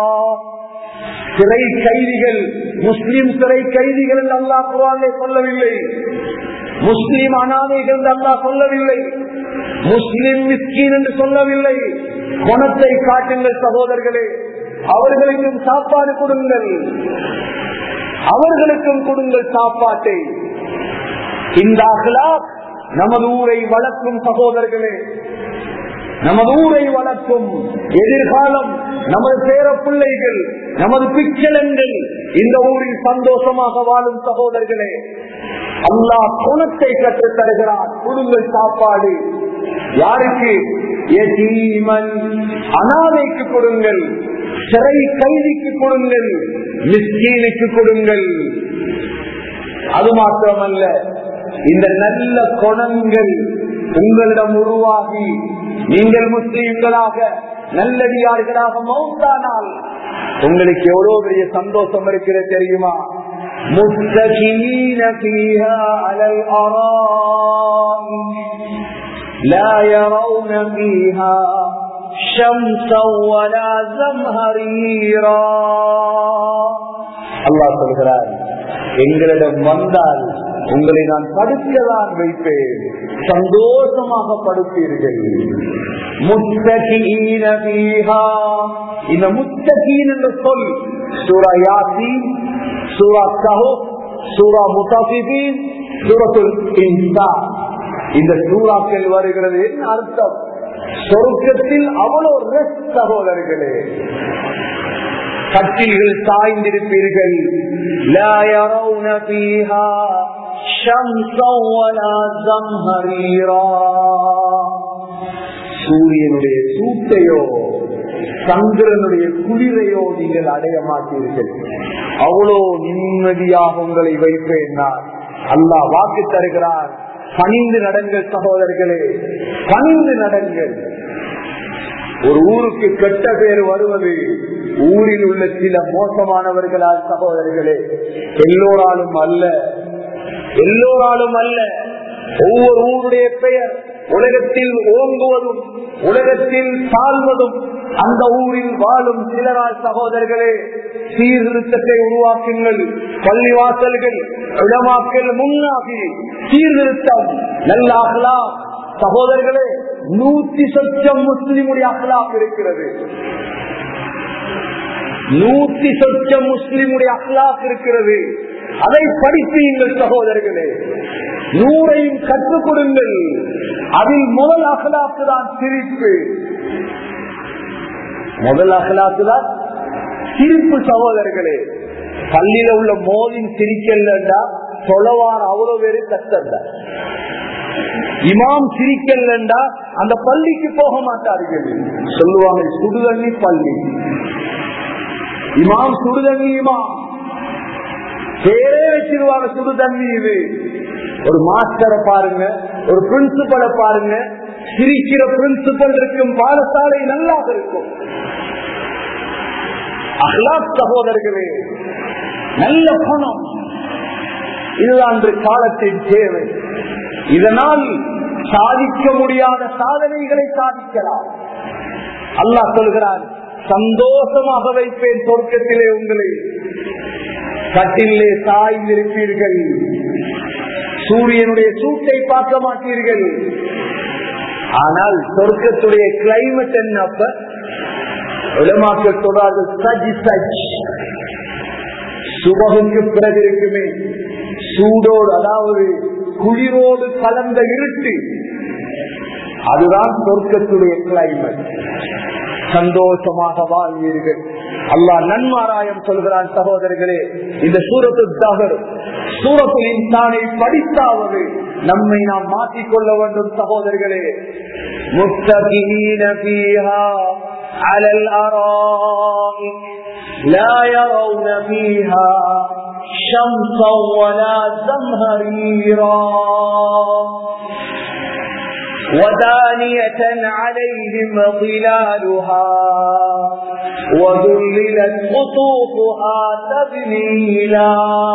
சிறை கைதிகள் முஸ்லிம் சிறை கைதிகள் என்று அல்லாஹ் குரானை சொல்லவில்லை முஸ்லிம் அனாதைகள் என்று அல்லாஹ் சொல்லவில்லை முஸ்லிம் மிஸ்கீன் என்று சொல்லவில்லை குணத்தை காட்டுங்கள் சகோதரர்களே அவர்களுக்கும் சாப்பாடு கொடுங்கள் அவர்களுக்கும் கொடுங்கள் சாப்பாட்டை இந்த அகலாக் நமது ஊரை வளர்க்கும் சகோதரர்களே நமது ஊரை வளர்க்கும் எதிர்காலம் நமது பேர பிள்ளைகள் நமது பிச்சலங்கள் இந்த ஊரில் சந்தோஷமாக வாழும் சகோதரர்களே அல்லாஹ் குணத்தை கற்றுத் தருகிறார் கொடுங்கள் சாப்பாடு யாருக்கு எதீமன் அனாதைக்கு கொடுங்கள் சிறை கைதிக்கு கொடுங்கள் மிஸ்கீனுக்கு கொடுங்கள் அது மாத்திரமல்ல இந்த நல்ல குணங்கள் உங்களிடம் உருவாகி நீங்கள் முஸ்லீம்களாக நல்லடியார்களாக மௌத்தானால் உங்களுக்கு எவ்வளவு பெரிய சந்தோஷம் இருக்கிறது தெரியுமா متكئين فيها على الأرائك لا يرون فيها شمسا ولا زمهريرا அல்லாஹ் சொல்கிறார் எங்களிடம் வந்தால் உங்களை நான் படுக்கதான் வைப்பேன் சந்தோஷமாக படுப்பீர்கள் முத்தகீன பீஹா இந்த முத்தகீன் என்ற சொல் சூரா யாசீன் சூரா கஹு சூரா முத்தாசிபீன் சூரத்துல் இன்சான் இந்த சூறாக்கள் வருகிறது என்ன அர்த்தம் சொர்க்கத்தில் அவ்வளவு ரெஸ்ட் சகோதரர்களே கட்டில்கள் சாய்ந்திருப்பீர்கள் لا يرون فيها شمسا ولا زمهريرا சூரியனுடைய சூட்டையோ சந்திரனுடைய குளிரையோ நீங்கள் அடைய மாட்டீர்கள் அவ்வளோ நிம்மதியாக உங்களை வைப்பேன் நான் அல்லாஹ் வாக்கு தருகிறார் பணிந்து நடங்கள் சகோதரர்களே பணிந்து நடங்கள் ஒரு ஊருக்கு கெட்ட பேர் வருவது ஊரில் உள்ள சில மோசமானவர்களால் சகோதரர்களே எல்லோராலும் அல்ல எல்லோராலும் அல்ல ஒவ்வொரு ஊருடைய பெயர் உலகத்தில் ஓங்குவதும் உலகத்தில் தாழ்வதும் அந்த ஊரில் வாழும் சிலரால் சகோதரர்களே சீர்திருத்தத்தை உருவாக்குங்கள் பள்ளிவாசல்கள் இடமாக்கல் முன்னாகி சீர்திருத்தம் நல்ல அகலாம் சகோதரர்களே நூத்தி சொச்சம் முஸ்லிமுடைய அகலாக் இருக்கிறது நூத்தி சொச்சம் முஸ்லிமுடைய அகலாக் இருக்கிறது அதை படிப்பீங்கள் சகோதரர்களே நூறையும் கற்றுக் கொடுங்கள் அதில் முதல் அகலாக்கு தான் சிரிப்பு முதல் அகலாக்கு தான் சிரிப்பு சகோதரர்களே பள்ளியில உள்ள மோதின் சிரிக்கலண்டா தொலைவார் அவ்வளவு பேரு கத்தல்ல இமாம் சிரிக்கலண்டா அந்த பள்ளிக்கு போக மாட்டார்கள் சொல்லுவாங்க சுடுதண்ணி பள்ளி இமாம் சுடுதண்ணி இமாம் பேரே வச்சிருவாங்க சுடுதண்ணி இது ஒரு மாஸ்டரை பாருங்க ஒரு பிரின்சிபலை பாருங்க சிரிக்கிற பிரின்சிபல் இருக்கும் பாடசாலை நல்லாக இருக்கும் அஹ்லாக் சகோதரர்களே நல்ல பணம் இதுதான் இன்று காலத்தின் தேவை இதனால் சாதிக்க முடியாத சாதனைகளை சாதிக்கலாம் அல்லாஹ் சொல்கிறான் சந்தோஷமாக வைப்பேன் சொர்க்கத்திலே உங்களை கட்டிலே சாய்ந்திருப்பீர்கள் சூரியனுடைய சூட்டை பார்க்க மாட்டீர்கள் ஆனால் சொர்க்கத்துடைய கிளைமேட் என்னப்ப உலமாக்கள் சொல்றார்கள் சஜ் சஜ் சுபகுக்கு பிறகு இருக்குமே சூடோடு அதாவது குளிரோடு கலந்த இருட்டு அதுதான் சொர்க்கத்துடைய கிளைமேட் சந்தோஷமாக வாழ்வீர்கள் அல்லாஹ் நன்மாராயம் சொல்கிறான் சகோதரர்களே இந்த சூரத்து தகர் சூரத்தின் தானை படித்தாவது நம்மை நாம் மாற்றிக்கொள்ள வேண்டும் சகோதரர்களே முஸ்தகீன فيها على الأرائك لا يرون فيها شمسا ولا زمهريرا ودانية عليهم ظلالها وذللت قطوفها تذليلا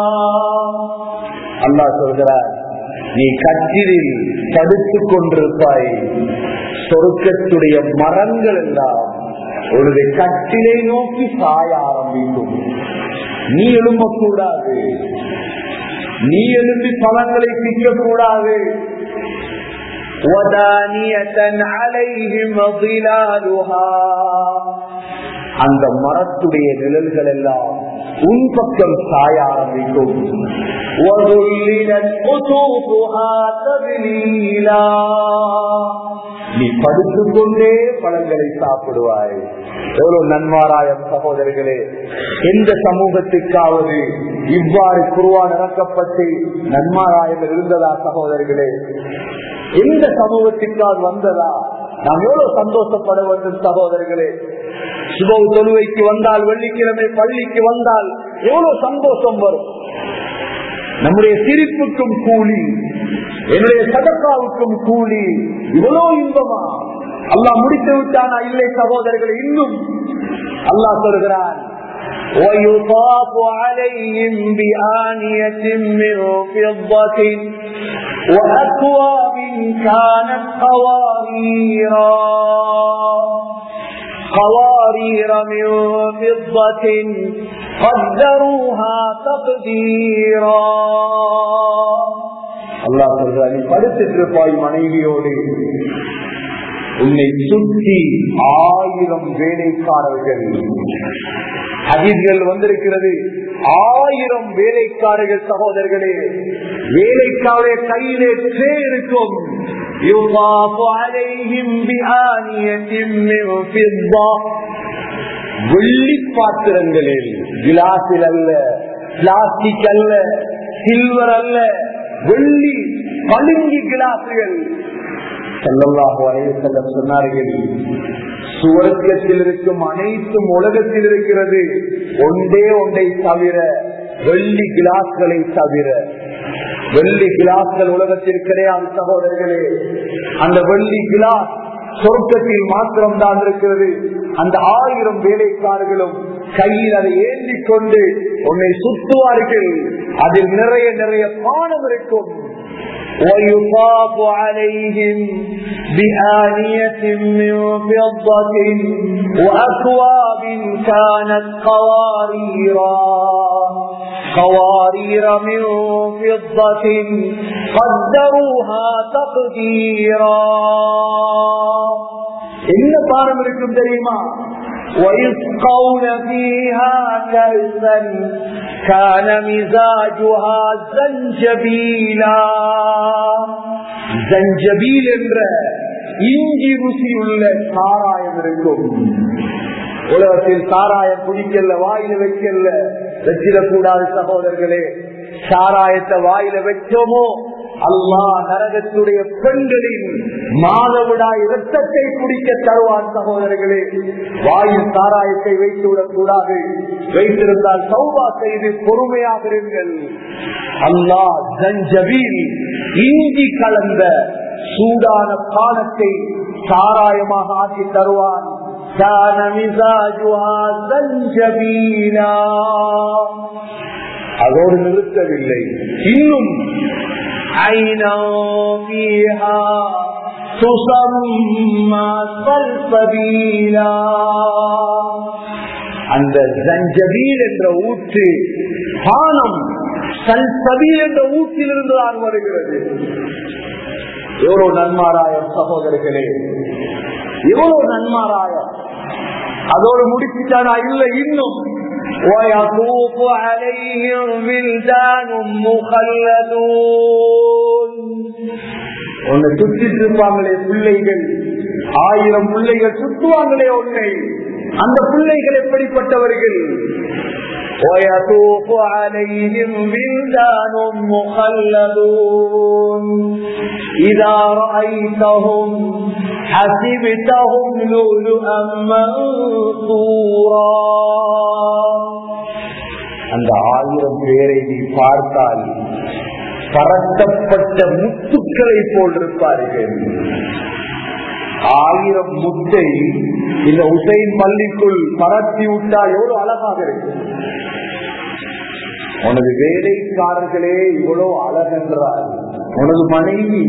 அல்லாஹ் சொல்கிறார் நீ கட்டிலில் படுத்துக் கொண்டிருப்பாய் சொருக்கத்துடைய மரங்கள் எல்லாம் உனது கட்டிலை நோக்கி சாய ஆரம்பிக்கும் நீ எழும்பக்கூடாது நீ எழும்பி பழங்களை பிக்கக்கூடாது ودانية عليهم ظلالها அந்த மரத்துடைய நிழல்கள் எல்லாம் உன் பக்கம் சாய ஆரம்பிக்கும் நீ படுத்துக் கொண்டே பழங்களை சாப்பிடுவாய் எவ்வளவு நன்மாராயம் சகோதரர்களே எந்த சமூகத்துக்காவது இவ்வாறு குருவான் இறக்கப்பட்டு நன்மாராயம் இருந்ததா சகோதரர்களே எந்த சமூகத்திற்கால் வந்ததா நாம் எவ்வளவு சந்தோஷப்பட வேண்டும் சகோதரர்களே சுப தொழுவைக்கு வந்தால் வெள்ளிக்கிழமை பள்ளிக்கு வந்தால் எவ்வளவு சந்தோஷம் வரும் நம்முடைய சிரிப்புக்கும் கூலி என்னுடைய சதக்காவுக்கும் கூலி இவ்வளவு இன்பமா அல்லாஹ் முடித்து விட்டானா இல்லை சகோதரர்கள் இன்னும் அல்லாஹ் சொல்கிறான் ويطاف عليهم بآنية من فضة وأكواب كانت قواريرا قوارير من فضة قدروها تقديرا அல்லாஹ் சொல்றார் நீ படுத்துட்டு இருப்பாய் மனைவியோடு உன்னை சுற்றி ஆயிரம் வேலைக்காரர்கள் அதிர்கள் வந்திருக்கிறது ஆயிரம் வேலைக்காரர்கள் சகோதரர்களே வேலைக்காரருடைய கையிலே ட்ரே இருக்கும் يطاف عليهم بآنية من فضة வெள்ளி பாத்திரங்களில் கிளாஸில் அல்ல பிளாஸ்டிக் அல்ல சில்வர் அல்ல வெள்ளி பழுங்கி கிளாஸுகள் செல்லல்லாஹோ அனைவசல்லம் சொன்னார்கள் சுவர்க்கத்தில் இருக்கும் அனைத்தும் உலகத்தில் இருக்கிறது ஒன்றே ஒன்றை தவிர வெள்ளி கிளாஸ்களை தவிர வெள்ளி கிளாஸ்கள் உலகத்தில் கிடையாது சகோதரர்களே அந்த வெள்ளி கிளாஸ் சொர்க்கத்தில் மாத்திரம் தான் இருக்கிறது அந்த ஆயிரம் வேலைக்காரர்களும் கையில் அதை ஏந்தி கொண்டு உன்னை சுத்துவார்கள் அதில் நிறைய நிறைய பானம் இருக்கும் ويطاف عليهم بآنية من فضة وأكواب كانت قواريرا قوارير من فضة قدروها تقديرا என்ன பாடம் இருக்கும் தெரியுமா ويسقون فيها كأسا كان مزاجها زنجبيلا زنجبيل என்ற இஞ்சி ருசியுள்ள சாராயம் இருக்கும் உலகத்தில் சாராயம் குடிக்கல வாயில வைக்கல வச்சிடக்கூடாது சகோதரர்களே சாராயத்தை வாயில வச்சோமோ அல்லா நரகத்துடைய பெண்களின் மாதவிடாய் இரத்தத்தை குடிக்க தருவான் சகோதரர்களே வாயில் சாராயத்தை வைத்து விடக்கூடாது வைத்திருந்தால் சௌபா செய்து பொறுமையாக இருங்கள் அல்லா ஜஞ்சபீல் இஞ்சி கலந்த சூடான பானத்தை சாராயமாக ஆக்கி தருவான் كان مزاجها زنجبيلا அதோடு நிறுத்தவில்லை இன்னும் عينا فيها تسمى سلسبيلا அந்த ஜஞ்சபீல் என்ற ஊற்று பானம் சல்சபீல் என்ற ஊற்றிலிருந்து தான் வருகிறது எவ்வளவு நன்மாராயம் சகோதரர்களே எவ்வளவு நன்மாராயம் அதோடு முடிச்சுட்டானா இல்லை இன்னும் ويطوف عليهم ولدان مخلدون உன்னை சுற்றிட்டு இருப்பாங்களே பிள்ளைகள் ஆயிரம் பிள்ளைகள் சுற்றுவாங்களே உன்னை அந்த பிள்ளைகள் எப்படிப்பட்டவர்கள் ويطوف عليهم ولدان مخلدون إذا رأيتهم حسبتهم لؤلؤا منثورا அந்த ஆயிரம் பேரை நீ பார்த்தால் பரட்டப்பட்ட முத்துக்களை போல் இருப்பார்கள் ஆயிரம் முத்தை இந்த உசைன் பள்ளிக்குள் பரத்தி விட்டால் எவ்வளவு அழகாக இருக்கு உனது வேலைக்காரர்களே இவ்வளவு அழகென்றார் உனது மனைவி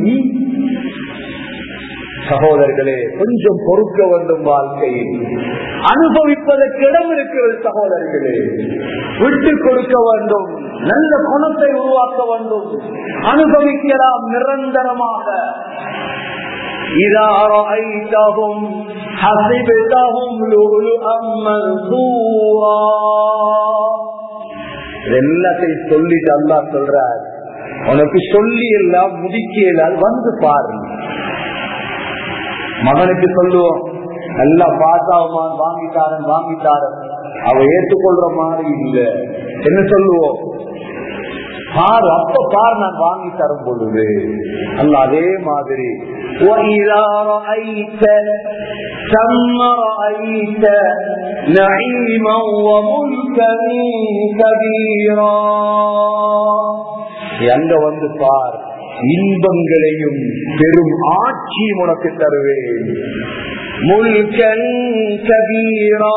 சகோதரர்களே கொஞ்சம் பொறுக்க வேண்டும் வாழ்க்கையில் அனுபவிப்பதற்கு இடம் இருக்கிறது சகோதரர்களே விட்டு கொடுக்க வேண்டும் நல்ல குணத்தை உருவாக்க வேண்டும் அனுபவிக்கலாம் நிரந்தரமாக إذا رأيتهم حسبتهم لؤلؤا منثورا எல்லாத்தையும் சொல்லிட்டு அல்லா சொல்றார் உனக்கு சொல்லி எல்லாம் முடிக்கல வந்து பாரு மகனுக்கு சொல்லுவோம் நல்லா பாத்தாவுமா வாங்கிட்டாரன் வாங்கிட்டாரன் அவ ஏற்றுக்கொள்ற மாதிரி இல்ல என்ன சொல்லுவோம் பாரு அப்ப பாரு நான் வாங்கி தரும் பொழுது அல்ல அதே மாதிரி وَإِذَا رَأَيْتَ ثَمَّ رَأَيْتَ نَعِيمًا وَمُلْكًا كَبِيرًا அங்க வந்து பார் இன்பங்களையும் பெரும் ஆட்சியும் உனக்கு தருவேன் முல்கன் கபீரா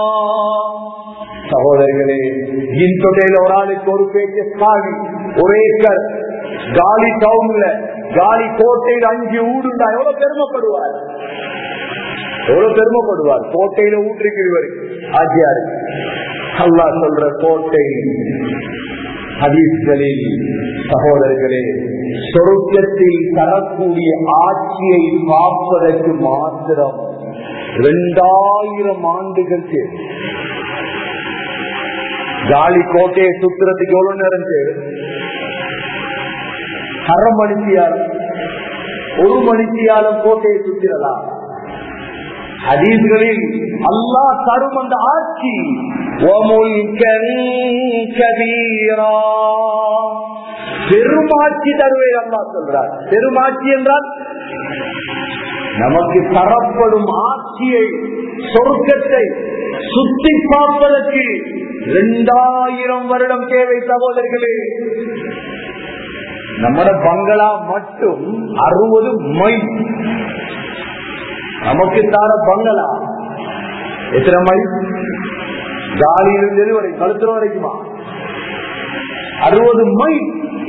சகோதரிகளே இன் தொகையில் ஒரு ஆளுக்கு ஒரு பேச்சு காலி ஒரு ஏக்கர் காலி டவுன்ல காலி கோட்டையில் அஞ்சு ஊடுண்டா எவ்வளவு பெருமைப்படுவார் எவ்வளவு பெருமைப்படுவார் கோட்டையில ஊற்றிருக்கிறவர் ஆச்சியாரு அல்லா சொல்ற கோட்டை ஹதீஸ்களில் சகோதரர்களே சொருக்கத்தில் தரக்கூடிய ஆட்சியை பார்ப்பதற்கு மாத்திரம் இரண்டாயிரம் ஆண்டுகள் தேவை காலி கோட்டையை சுத்துறதுக்கு எவ்வளவு நேரம் தேவை அரை மணித்தியாலும் ஒரு மணித்தியாலும் கோட்டையை சுத்திரலாம் ஹதீஸ்களில் அல்லா தரும் அந்த ஆட்சி பெருமாட்சி தருவே அல்லா சொல்றார் பெருமாட்சி என்றால் நமக்கு தரப்படும் ஆட்சியை சொர்க்கத்தை சுத்தி பார்ப்பதற்கு இரண்டாயிரம் வருடம் தேவை சகோதரர்களே நம்மட பங்களா மட்டும் அறுபது மைல் நமக்கு தார பங்களா எத்தனை மைல் காலியிலிருந்து வரை கழுத்துற வரைக்குமா அறுபது மைல்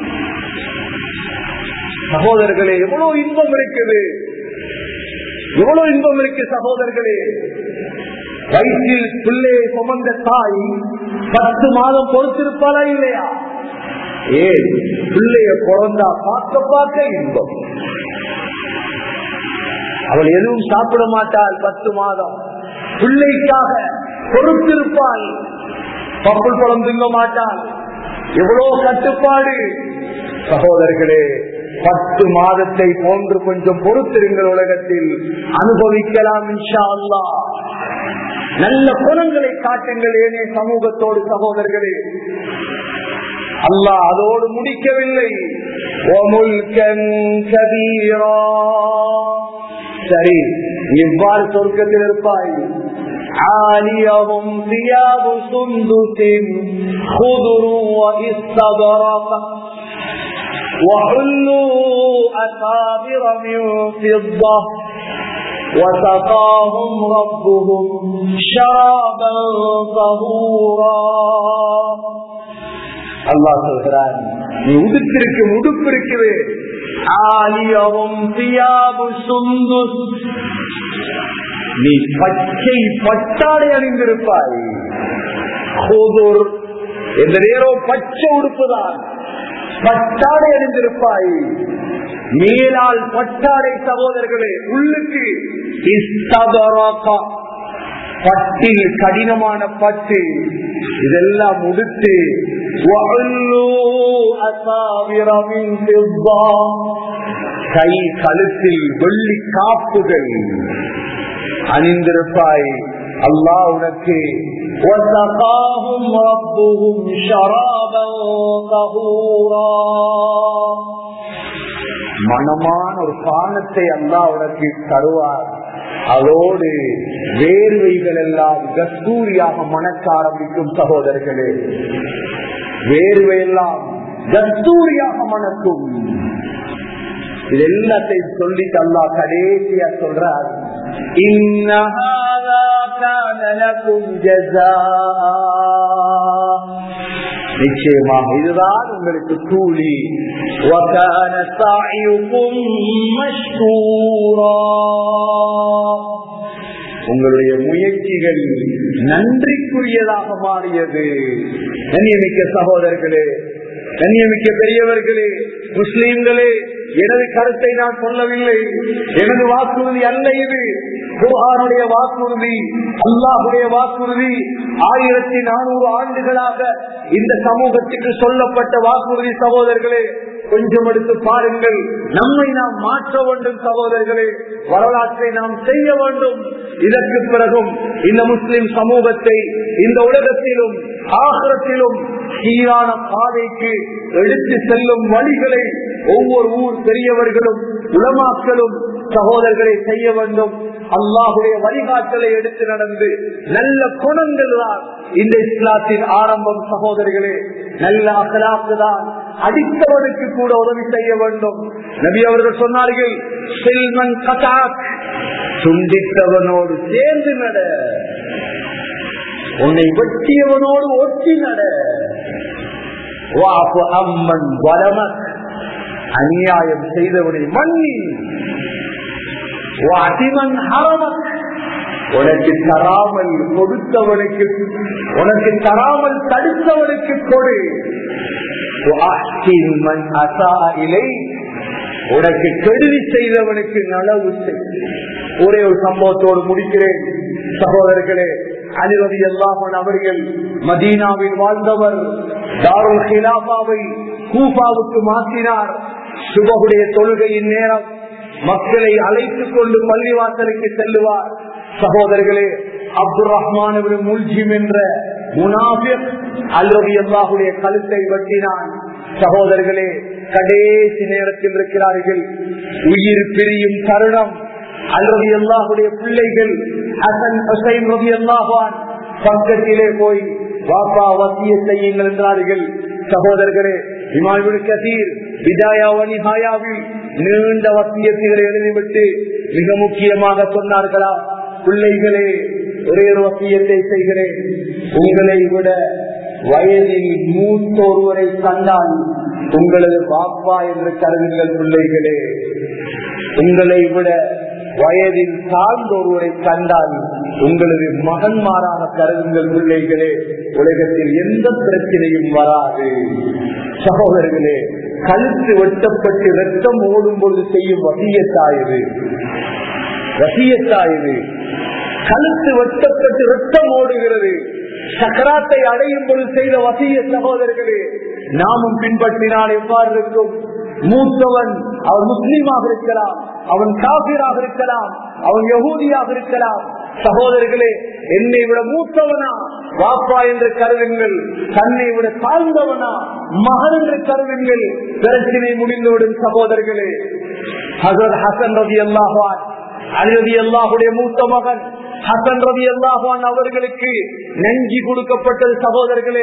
சகோதரர்களே எவ்வளவு இன்பம் இருக்குது எவ்வளவு இன்பம் இருக்கு சகோதரர்களே வயிற்றில் பிள்ளையை சுமந்த தாய் பத்து மாதம் பொறுத்திருப்பாளா இல்லையா ஏன் பிள்ளைய பிறந்தா பார்க்க பார்க்க இன்பம் அவள் எதுவும் சாப்பிட மாட்டாள் பத்து மாதம் பிள்ளைக்காக பொறுத்திருப்பாள் பப்புள் பழம் திங்க மாட்டாள் எவ்வளவு கட்டுப்பாடு சகோதரர்களே பத்து மாதத்தை போன்று கொஞ்சம் பொறுத்திருங்கள் உலகத்தில் அனுபவிக்கலாம் இன்ஷா அல்லா நல்ல குணங்களை காட்டுங்கள் ஏனே சமூகத்தோடு சகோதரர்களே அல்லாஹ் அதோடு முடிக்கவில்லை சரி இவ்வாறு சொர்க்கத்தில் இருப்பாய் عاليهم ثياب سندس خضر واستبرق وحلوا أسابر من فضة وسقاهم ربهم شرابا طهورا அல்லாஹ் சொல்கிறான் நீ உடுத்திருக்கும் உடுப்பு இருக்குது ஆலியவும் தியாபு சுந்து நீ பச்சை பட்டாடை அணிந்திருப்பாய் ஹூதுர் எந்த நேரம் பச்சை உடுப்புதான் பட்டாடை அணிந்திருப்பாய் மேலால் பட்டாடை சகோதரர்களே உள்ளுக்கு இஸ்தபராக்கா பட்டில் கடினமான பட்டு இதெல்லாம் உடுத்து கை கழுத்தில் வெள்ளி காப்புகள் அணிந்திருப்பாய் அல்லாஹ் உனக்கு وَسَقَاهُمْ رَبُّهُمْ شَرَابًا طَهُورًا மனமான ஒரு பானத்தை அல்லாஹ் உனக்கு தருவார் அதோடு வேர்வைகள் எல்லாம் கஸ்தூரியாக மணக்க ஆரம்பிக்கும் சகோதரர்களே வேர்வை எல்லாம் கஸ்தூரியாக மணக்கும் இது எல்லாத்தையும் சொல்லிட்டு அல்லா கடைசியா சொல்றார் நிச்சயமாக இதுதான் உங்களுக்கு கூலி وَكَانَ سَعْيُكُمْ مَشْكُورًا உங்களுடைய முயற்சிகள் நன்றிக்குரியதாக மாறியது கண்ணியமிக்க சகோதரர்களே கண்ணியமிக்க பெரியவர்களே முஸ்லீம்களே எனது கருத்தை நான் சொல்லவில்லை எனது வாக்குறுதி அல்ல இது குர்ஆனுடைய வாக்குறுதி அல்லாஹுடைய வாக்குறுதி ஆயிரத்தி நானூறு ஆண்டுகளாக இந்த சமூகத்துக்கு சொல்லப்பட்ட வாக்குறுதி சகோதரர்களே கொஞ்சம் எடுத்து பாருங்கள் நம்மை நாம் மாற்ற வேண்டும் சகோதரர்களே வரலாற்றை நாம் செய்ய வேண்டும் இதற்கு பிறகும் இந்த முஸ்லிம் சமூகத்தை இந்த உலகத்திலும் ஆகரத்திலும் சீரான பாதைக்கு எடுத்து செல்லும் வழிகளை ஒவ்வொரு ஊர் பெரியவர்களும் உளமாக்களும் சகோதரர்களை செய்ய வேண்டும் அல்லாஹுடைய வழிகாட்டலை எடுத்து நடந்து நல்ல குணங்கள் தான் இந்த இஸ்லாத்தின் ஆரம்பம் சகோதரிகளே நல்ல அகலாக்கு தான் அடித்தவனுக்கு கூட உதவி செய்ய வேண்டும் நபி அவர்கள் சொன்னார்கள் செல்வன் கதாக் துண்டித்தவனோடு சேர்ந்து நட உன்னை வெட்டியவனோடு ஒட்டி நட வாப்பு அம்மன் வலமக் அநியாயம் செய்தவனை மன்னி வாசிமன் ஹரமக் உனக்கு தராமல் கொடுத்தவனுக்கு உனக்கு தராமல் தடுத்தவனுக்கு கொடு உனக்கு கெடுதி செய்தவனுக்கு நலவு செய் ஒரே ஒரு சம்பவத்தோடு முடிக்கிறேன் சகோதரர்களே அலிரதி அல்லாமன் அவர்கள் மதீனாவில் வாழ்ந்தவர் தாருல் ஹிலாபாவை கூபாவுக்கு மாற்றினார் சுபகுடைய தொழுகையின் நேரம் மக்களை அழைத்துக் கொண்டு பள்ளிவாசலுக்கு செல்லுவார் சகோதரர்களே அப்துல் ரஹ்மான் முல்ஜிம் என்ற முனாபிக் அல்லது அல்லாஹுடைய கழுத்தை வெட்டினான் சகோதரர்களே கடைசி நேரத்தில் இருக்கிறார்கள் உயிர் பிரியும் தருணம் அல்லது அல்லாஹுடைய பிள்ளைகள் ஹசன் ஹசைன் ரவி அல்லாஹான் பக்கத்திலே போய் வாப்பா வசிய செய்யுங்கள் என்றார்கள் சகோதரர்களே இமாமுல் கதீர் விஜயா வனிஹாயாவில் நீண்ட வசியத்துகளை எழுதிவிட்டு மிக முக்கியமாக சொன்னார்களா பிள்ளைகளே ஒரே ஒரு வசியத்தை செய்கிறேன் உங்களை விட வயதில் மூத்த ஒருவரை கண்டால் உங்களது பாப்பா என்று கருதுங்கள் பிள்ளைகளே உங்களை விட வயதில் சார்ந்த ஒருவரை கண்டால் உங்களது மகன்மாரான கருதுங்கள் பிள்ளைகளே உலகத்தில் எந்த பிரச்சனையும் வராது சகோதரர்களே கழுத்து வெட்டப்பட்டு ரத்தம் ஓடும் பொழுது செய்யும் வசியத்தாயுது வசியத்தாயுது கழுத்து வெட்டப்பட்டு ரத்தம் ஓடுகிறது சக்கராத்தை அடையும் பொழுது செய்த வசிய சகோதரர்களே நாமும் பின்பற்றினால் எவ்வாறு இருக்கும் மூத்தவன் அவன் முஸ்லீமாக இருக்கலாம் அவன் காபிராக இருக்கலாம் அவன் யகூதியாக இருக்கலாம் சகோதரர்களே என்னை விட மூத்தவனா வாப்பா என்று கருதுங்கள் தன்னை விட தாழ்ந்தவனா மகன் என்று கருதுங்கள் பிரச்சனை முடிந்துவிடும் சகோதரர்களே ஹசர் ஹசன் ரவி அல்லாஹான் அலி அல்லாஹுடைய மூத்த மகன் ஹசன் ரவி அல்லாஹான் அவர்களுக்கு நெஞ்சி கொடுக்கப்பட்டது சகோதரர்களே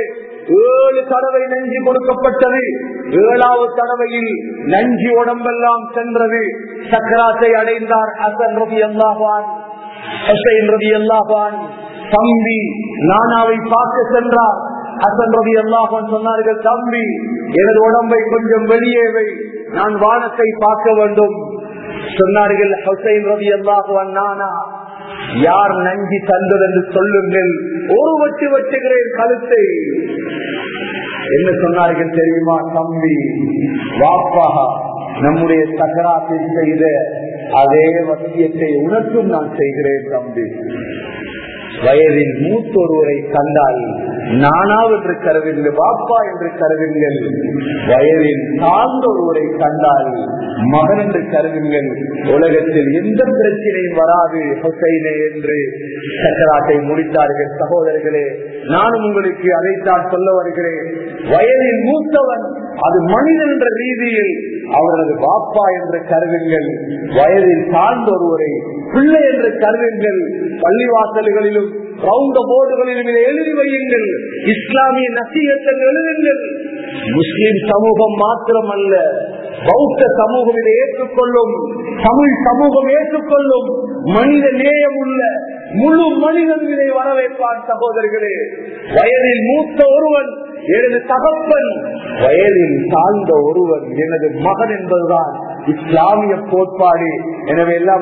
ஏழு தடவை நஞ்சு கொடுக்கப்பட்டது ஏழாவது தடவையில் நஞ்சு உடம்பெல்லாம் சென்றது சக்கராத்தை அடைந்தார் அசன் ரவி அல்லாஹான் ஹுசைன் ரவி அல்லாஹான் தம்பி நானாவை பார்க்க சென்றார் அசன் ரவி அல்லாஹான் சொன்னார்கள் தம்பி எனது உடம்பை கொஞ்சம் வெளியே வை நான் வானத்தை பார்க்க வேண்டும் சொன்னார்கள் ஹுசைன் ரவி அல்லாஹான் நானா யார் நஞ்சி தந்தது என்று சொல்லுங்கள் ஒரு வட்டு வெட்டுகிறேன் கழுத்தை என்ன சொன்னார்கள் தெரியுமா தம்பி வாப்பா நம்முடைய சக்கராத்தில் செய்த அதே வசியத்தை உனக்கும் நான் செய்கிறேன் தம்பி வயதில் மூத்தொருவரை கண்டால் நானா என்று கருதுங்கள் பாப்பா என்று கருதுங்கள் வயதில் தாழ்ந்த ஒருவரை கண்டால் மகன் என்று கருதுங்கள் உலகத்தில் எந்த பிரச்சனையும் வராது ஹொசைனே என்று சக்கராட்டை முடித்தார்கள் சகோதரர்களே நானும் உங்களுக்கு அதைத்தான் சொல்ல வருகிறேன் வயதில் மூத்தவன் அது மனிதன் என்ற ரீதியில் அவரது பாப்பா என்று கருதுங்கள் வயதில் தாழ்ந்த ஒருவரை பிள்ளை என்று கருதுங்கள் பள்ளிவாசல்களிலும் ரவுண்ட போர்டுகளிலும் இதை எழுதி வையுங்கள் இஸ்லாமிய நசீகத்தை எழுதுங்கள் முஸ்லிம் சமூகம் மாத்திரமல்ல பௌத்த சமூகம் இதை ஏற்றுக்கொள்ளும் தமிழ் சமூகம் ஏற்றுக்கொள்ளும் மனித நேயம் உள்ள முழு மனிதன் இதை வரவேற்பான் சகோதரர்களே வயதில் மூத்த ஒருவன் எனது தகப்பன் வயதில் தாழ்ந்த ஒருவன் எனது மகன் என்பதுதான் இஸ்லாமிய கோட்பாடு எனவே எல்லாம்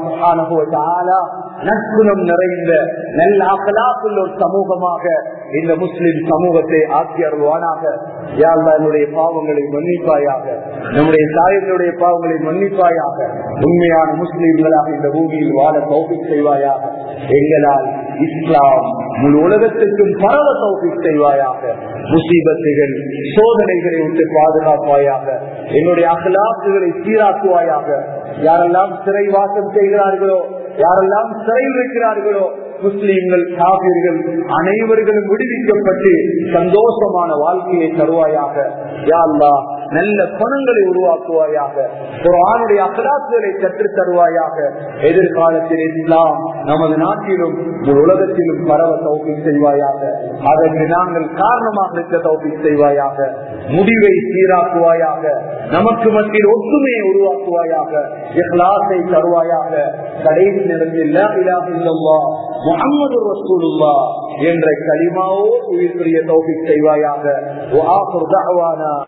நற்குணம் நிறைந்த நல்ல அகலாக்குள்ள ஒரு சமூகமாக இந்த முஸ்லிம் சமூகத்தை ஆக்கி அருள்வானாக யாழ்லா என்னுடைய பாவங்களை மன்னிப்பாயாக நம்முடைய தாயங்களுடைய பாவங்களை மன்னிப்பாயாக உண்மையான முஸ்லிம்களாக இந்த பூமியில் வாழ தௌபி செய்வாயாக எங்களால் இஸ்லாம் முழு உலகத்திற்கும் பரவ தௌபி செய்வாயாக முசீபத்துகள் சோதனைகளை விட்டு பாதுகாப்பாயாக என்னுடைய அகலாக்குகளை சீராக்குவாயாக யாரெல்லாம் சிறைவாசம் செய்கிறார்களோ யாரெல்லாம் சிறையில் இருக்கிறார்களோ முஸ்லீம்கள் காவிர்கள் அனைவர்களும் விடுவிக்கப்பட்டு சந்தோஷமான வாழ்க்கையை தருவாயாக யாழ்லா நல்ல குணங்களை உருவாக்குவாயாக ஒரு ஆணுடைய அகலாக்குகளை கற்றுத் தருவாயாக எதிர்காலத்தில் இஸ்லாம் நமது நாட்டிலும் ஒரு உலகத்திலும் பரவ தௌபி செய்வாயாக அதற்கு நாங்கள் காரணமாக இருக்க தௌபி செய்வாயாக முடிவை சீராக்குவாயாக நமக்கு மத்தியில் ஒற்றுமையை உருவாக்குவாயாக இஹ்லாசை தருவாயாக கடைசி நேரத்தில் முகமது ரசூலுல்லா என்ற களிமாவோ உயிர் பெரிய தௌபி செய்வாயாக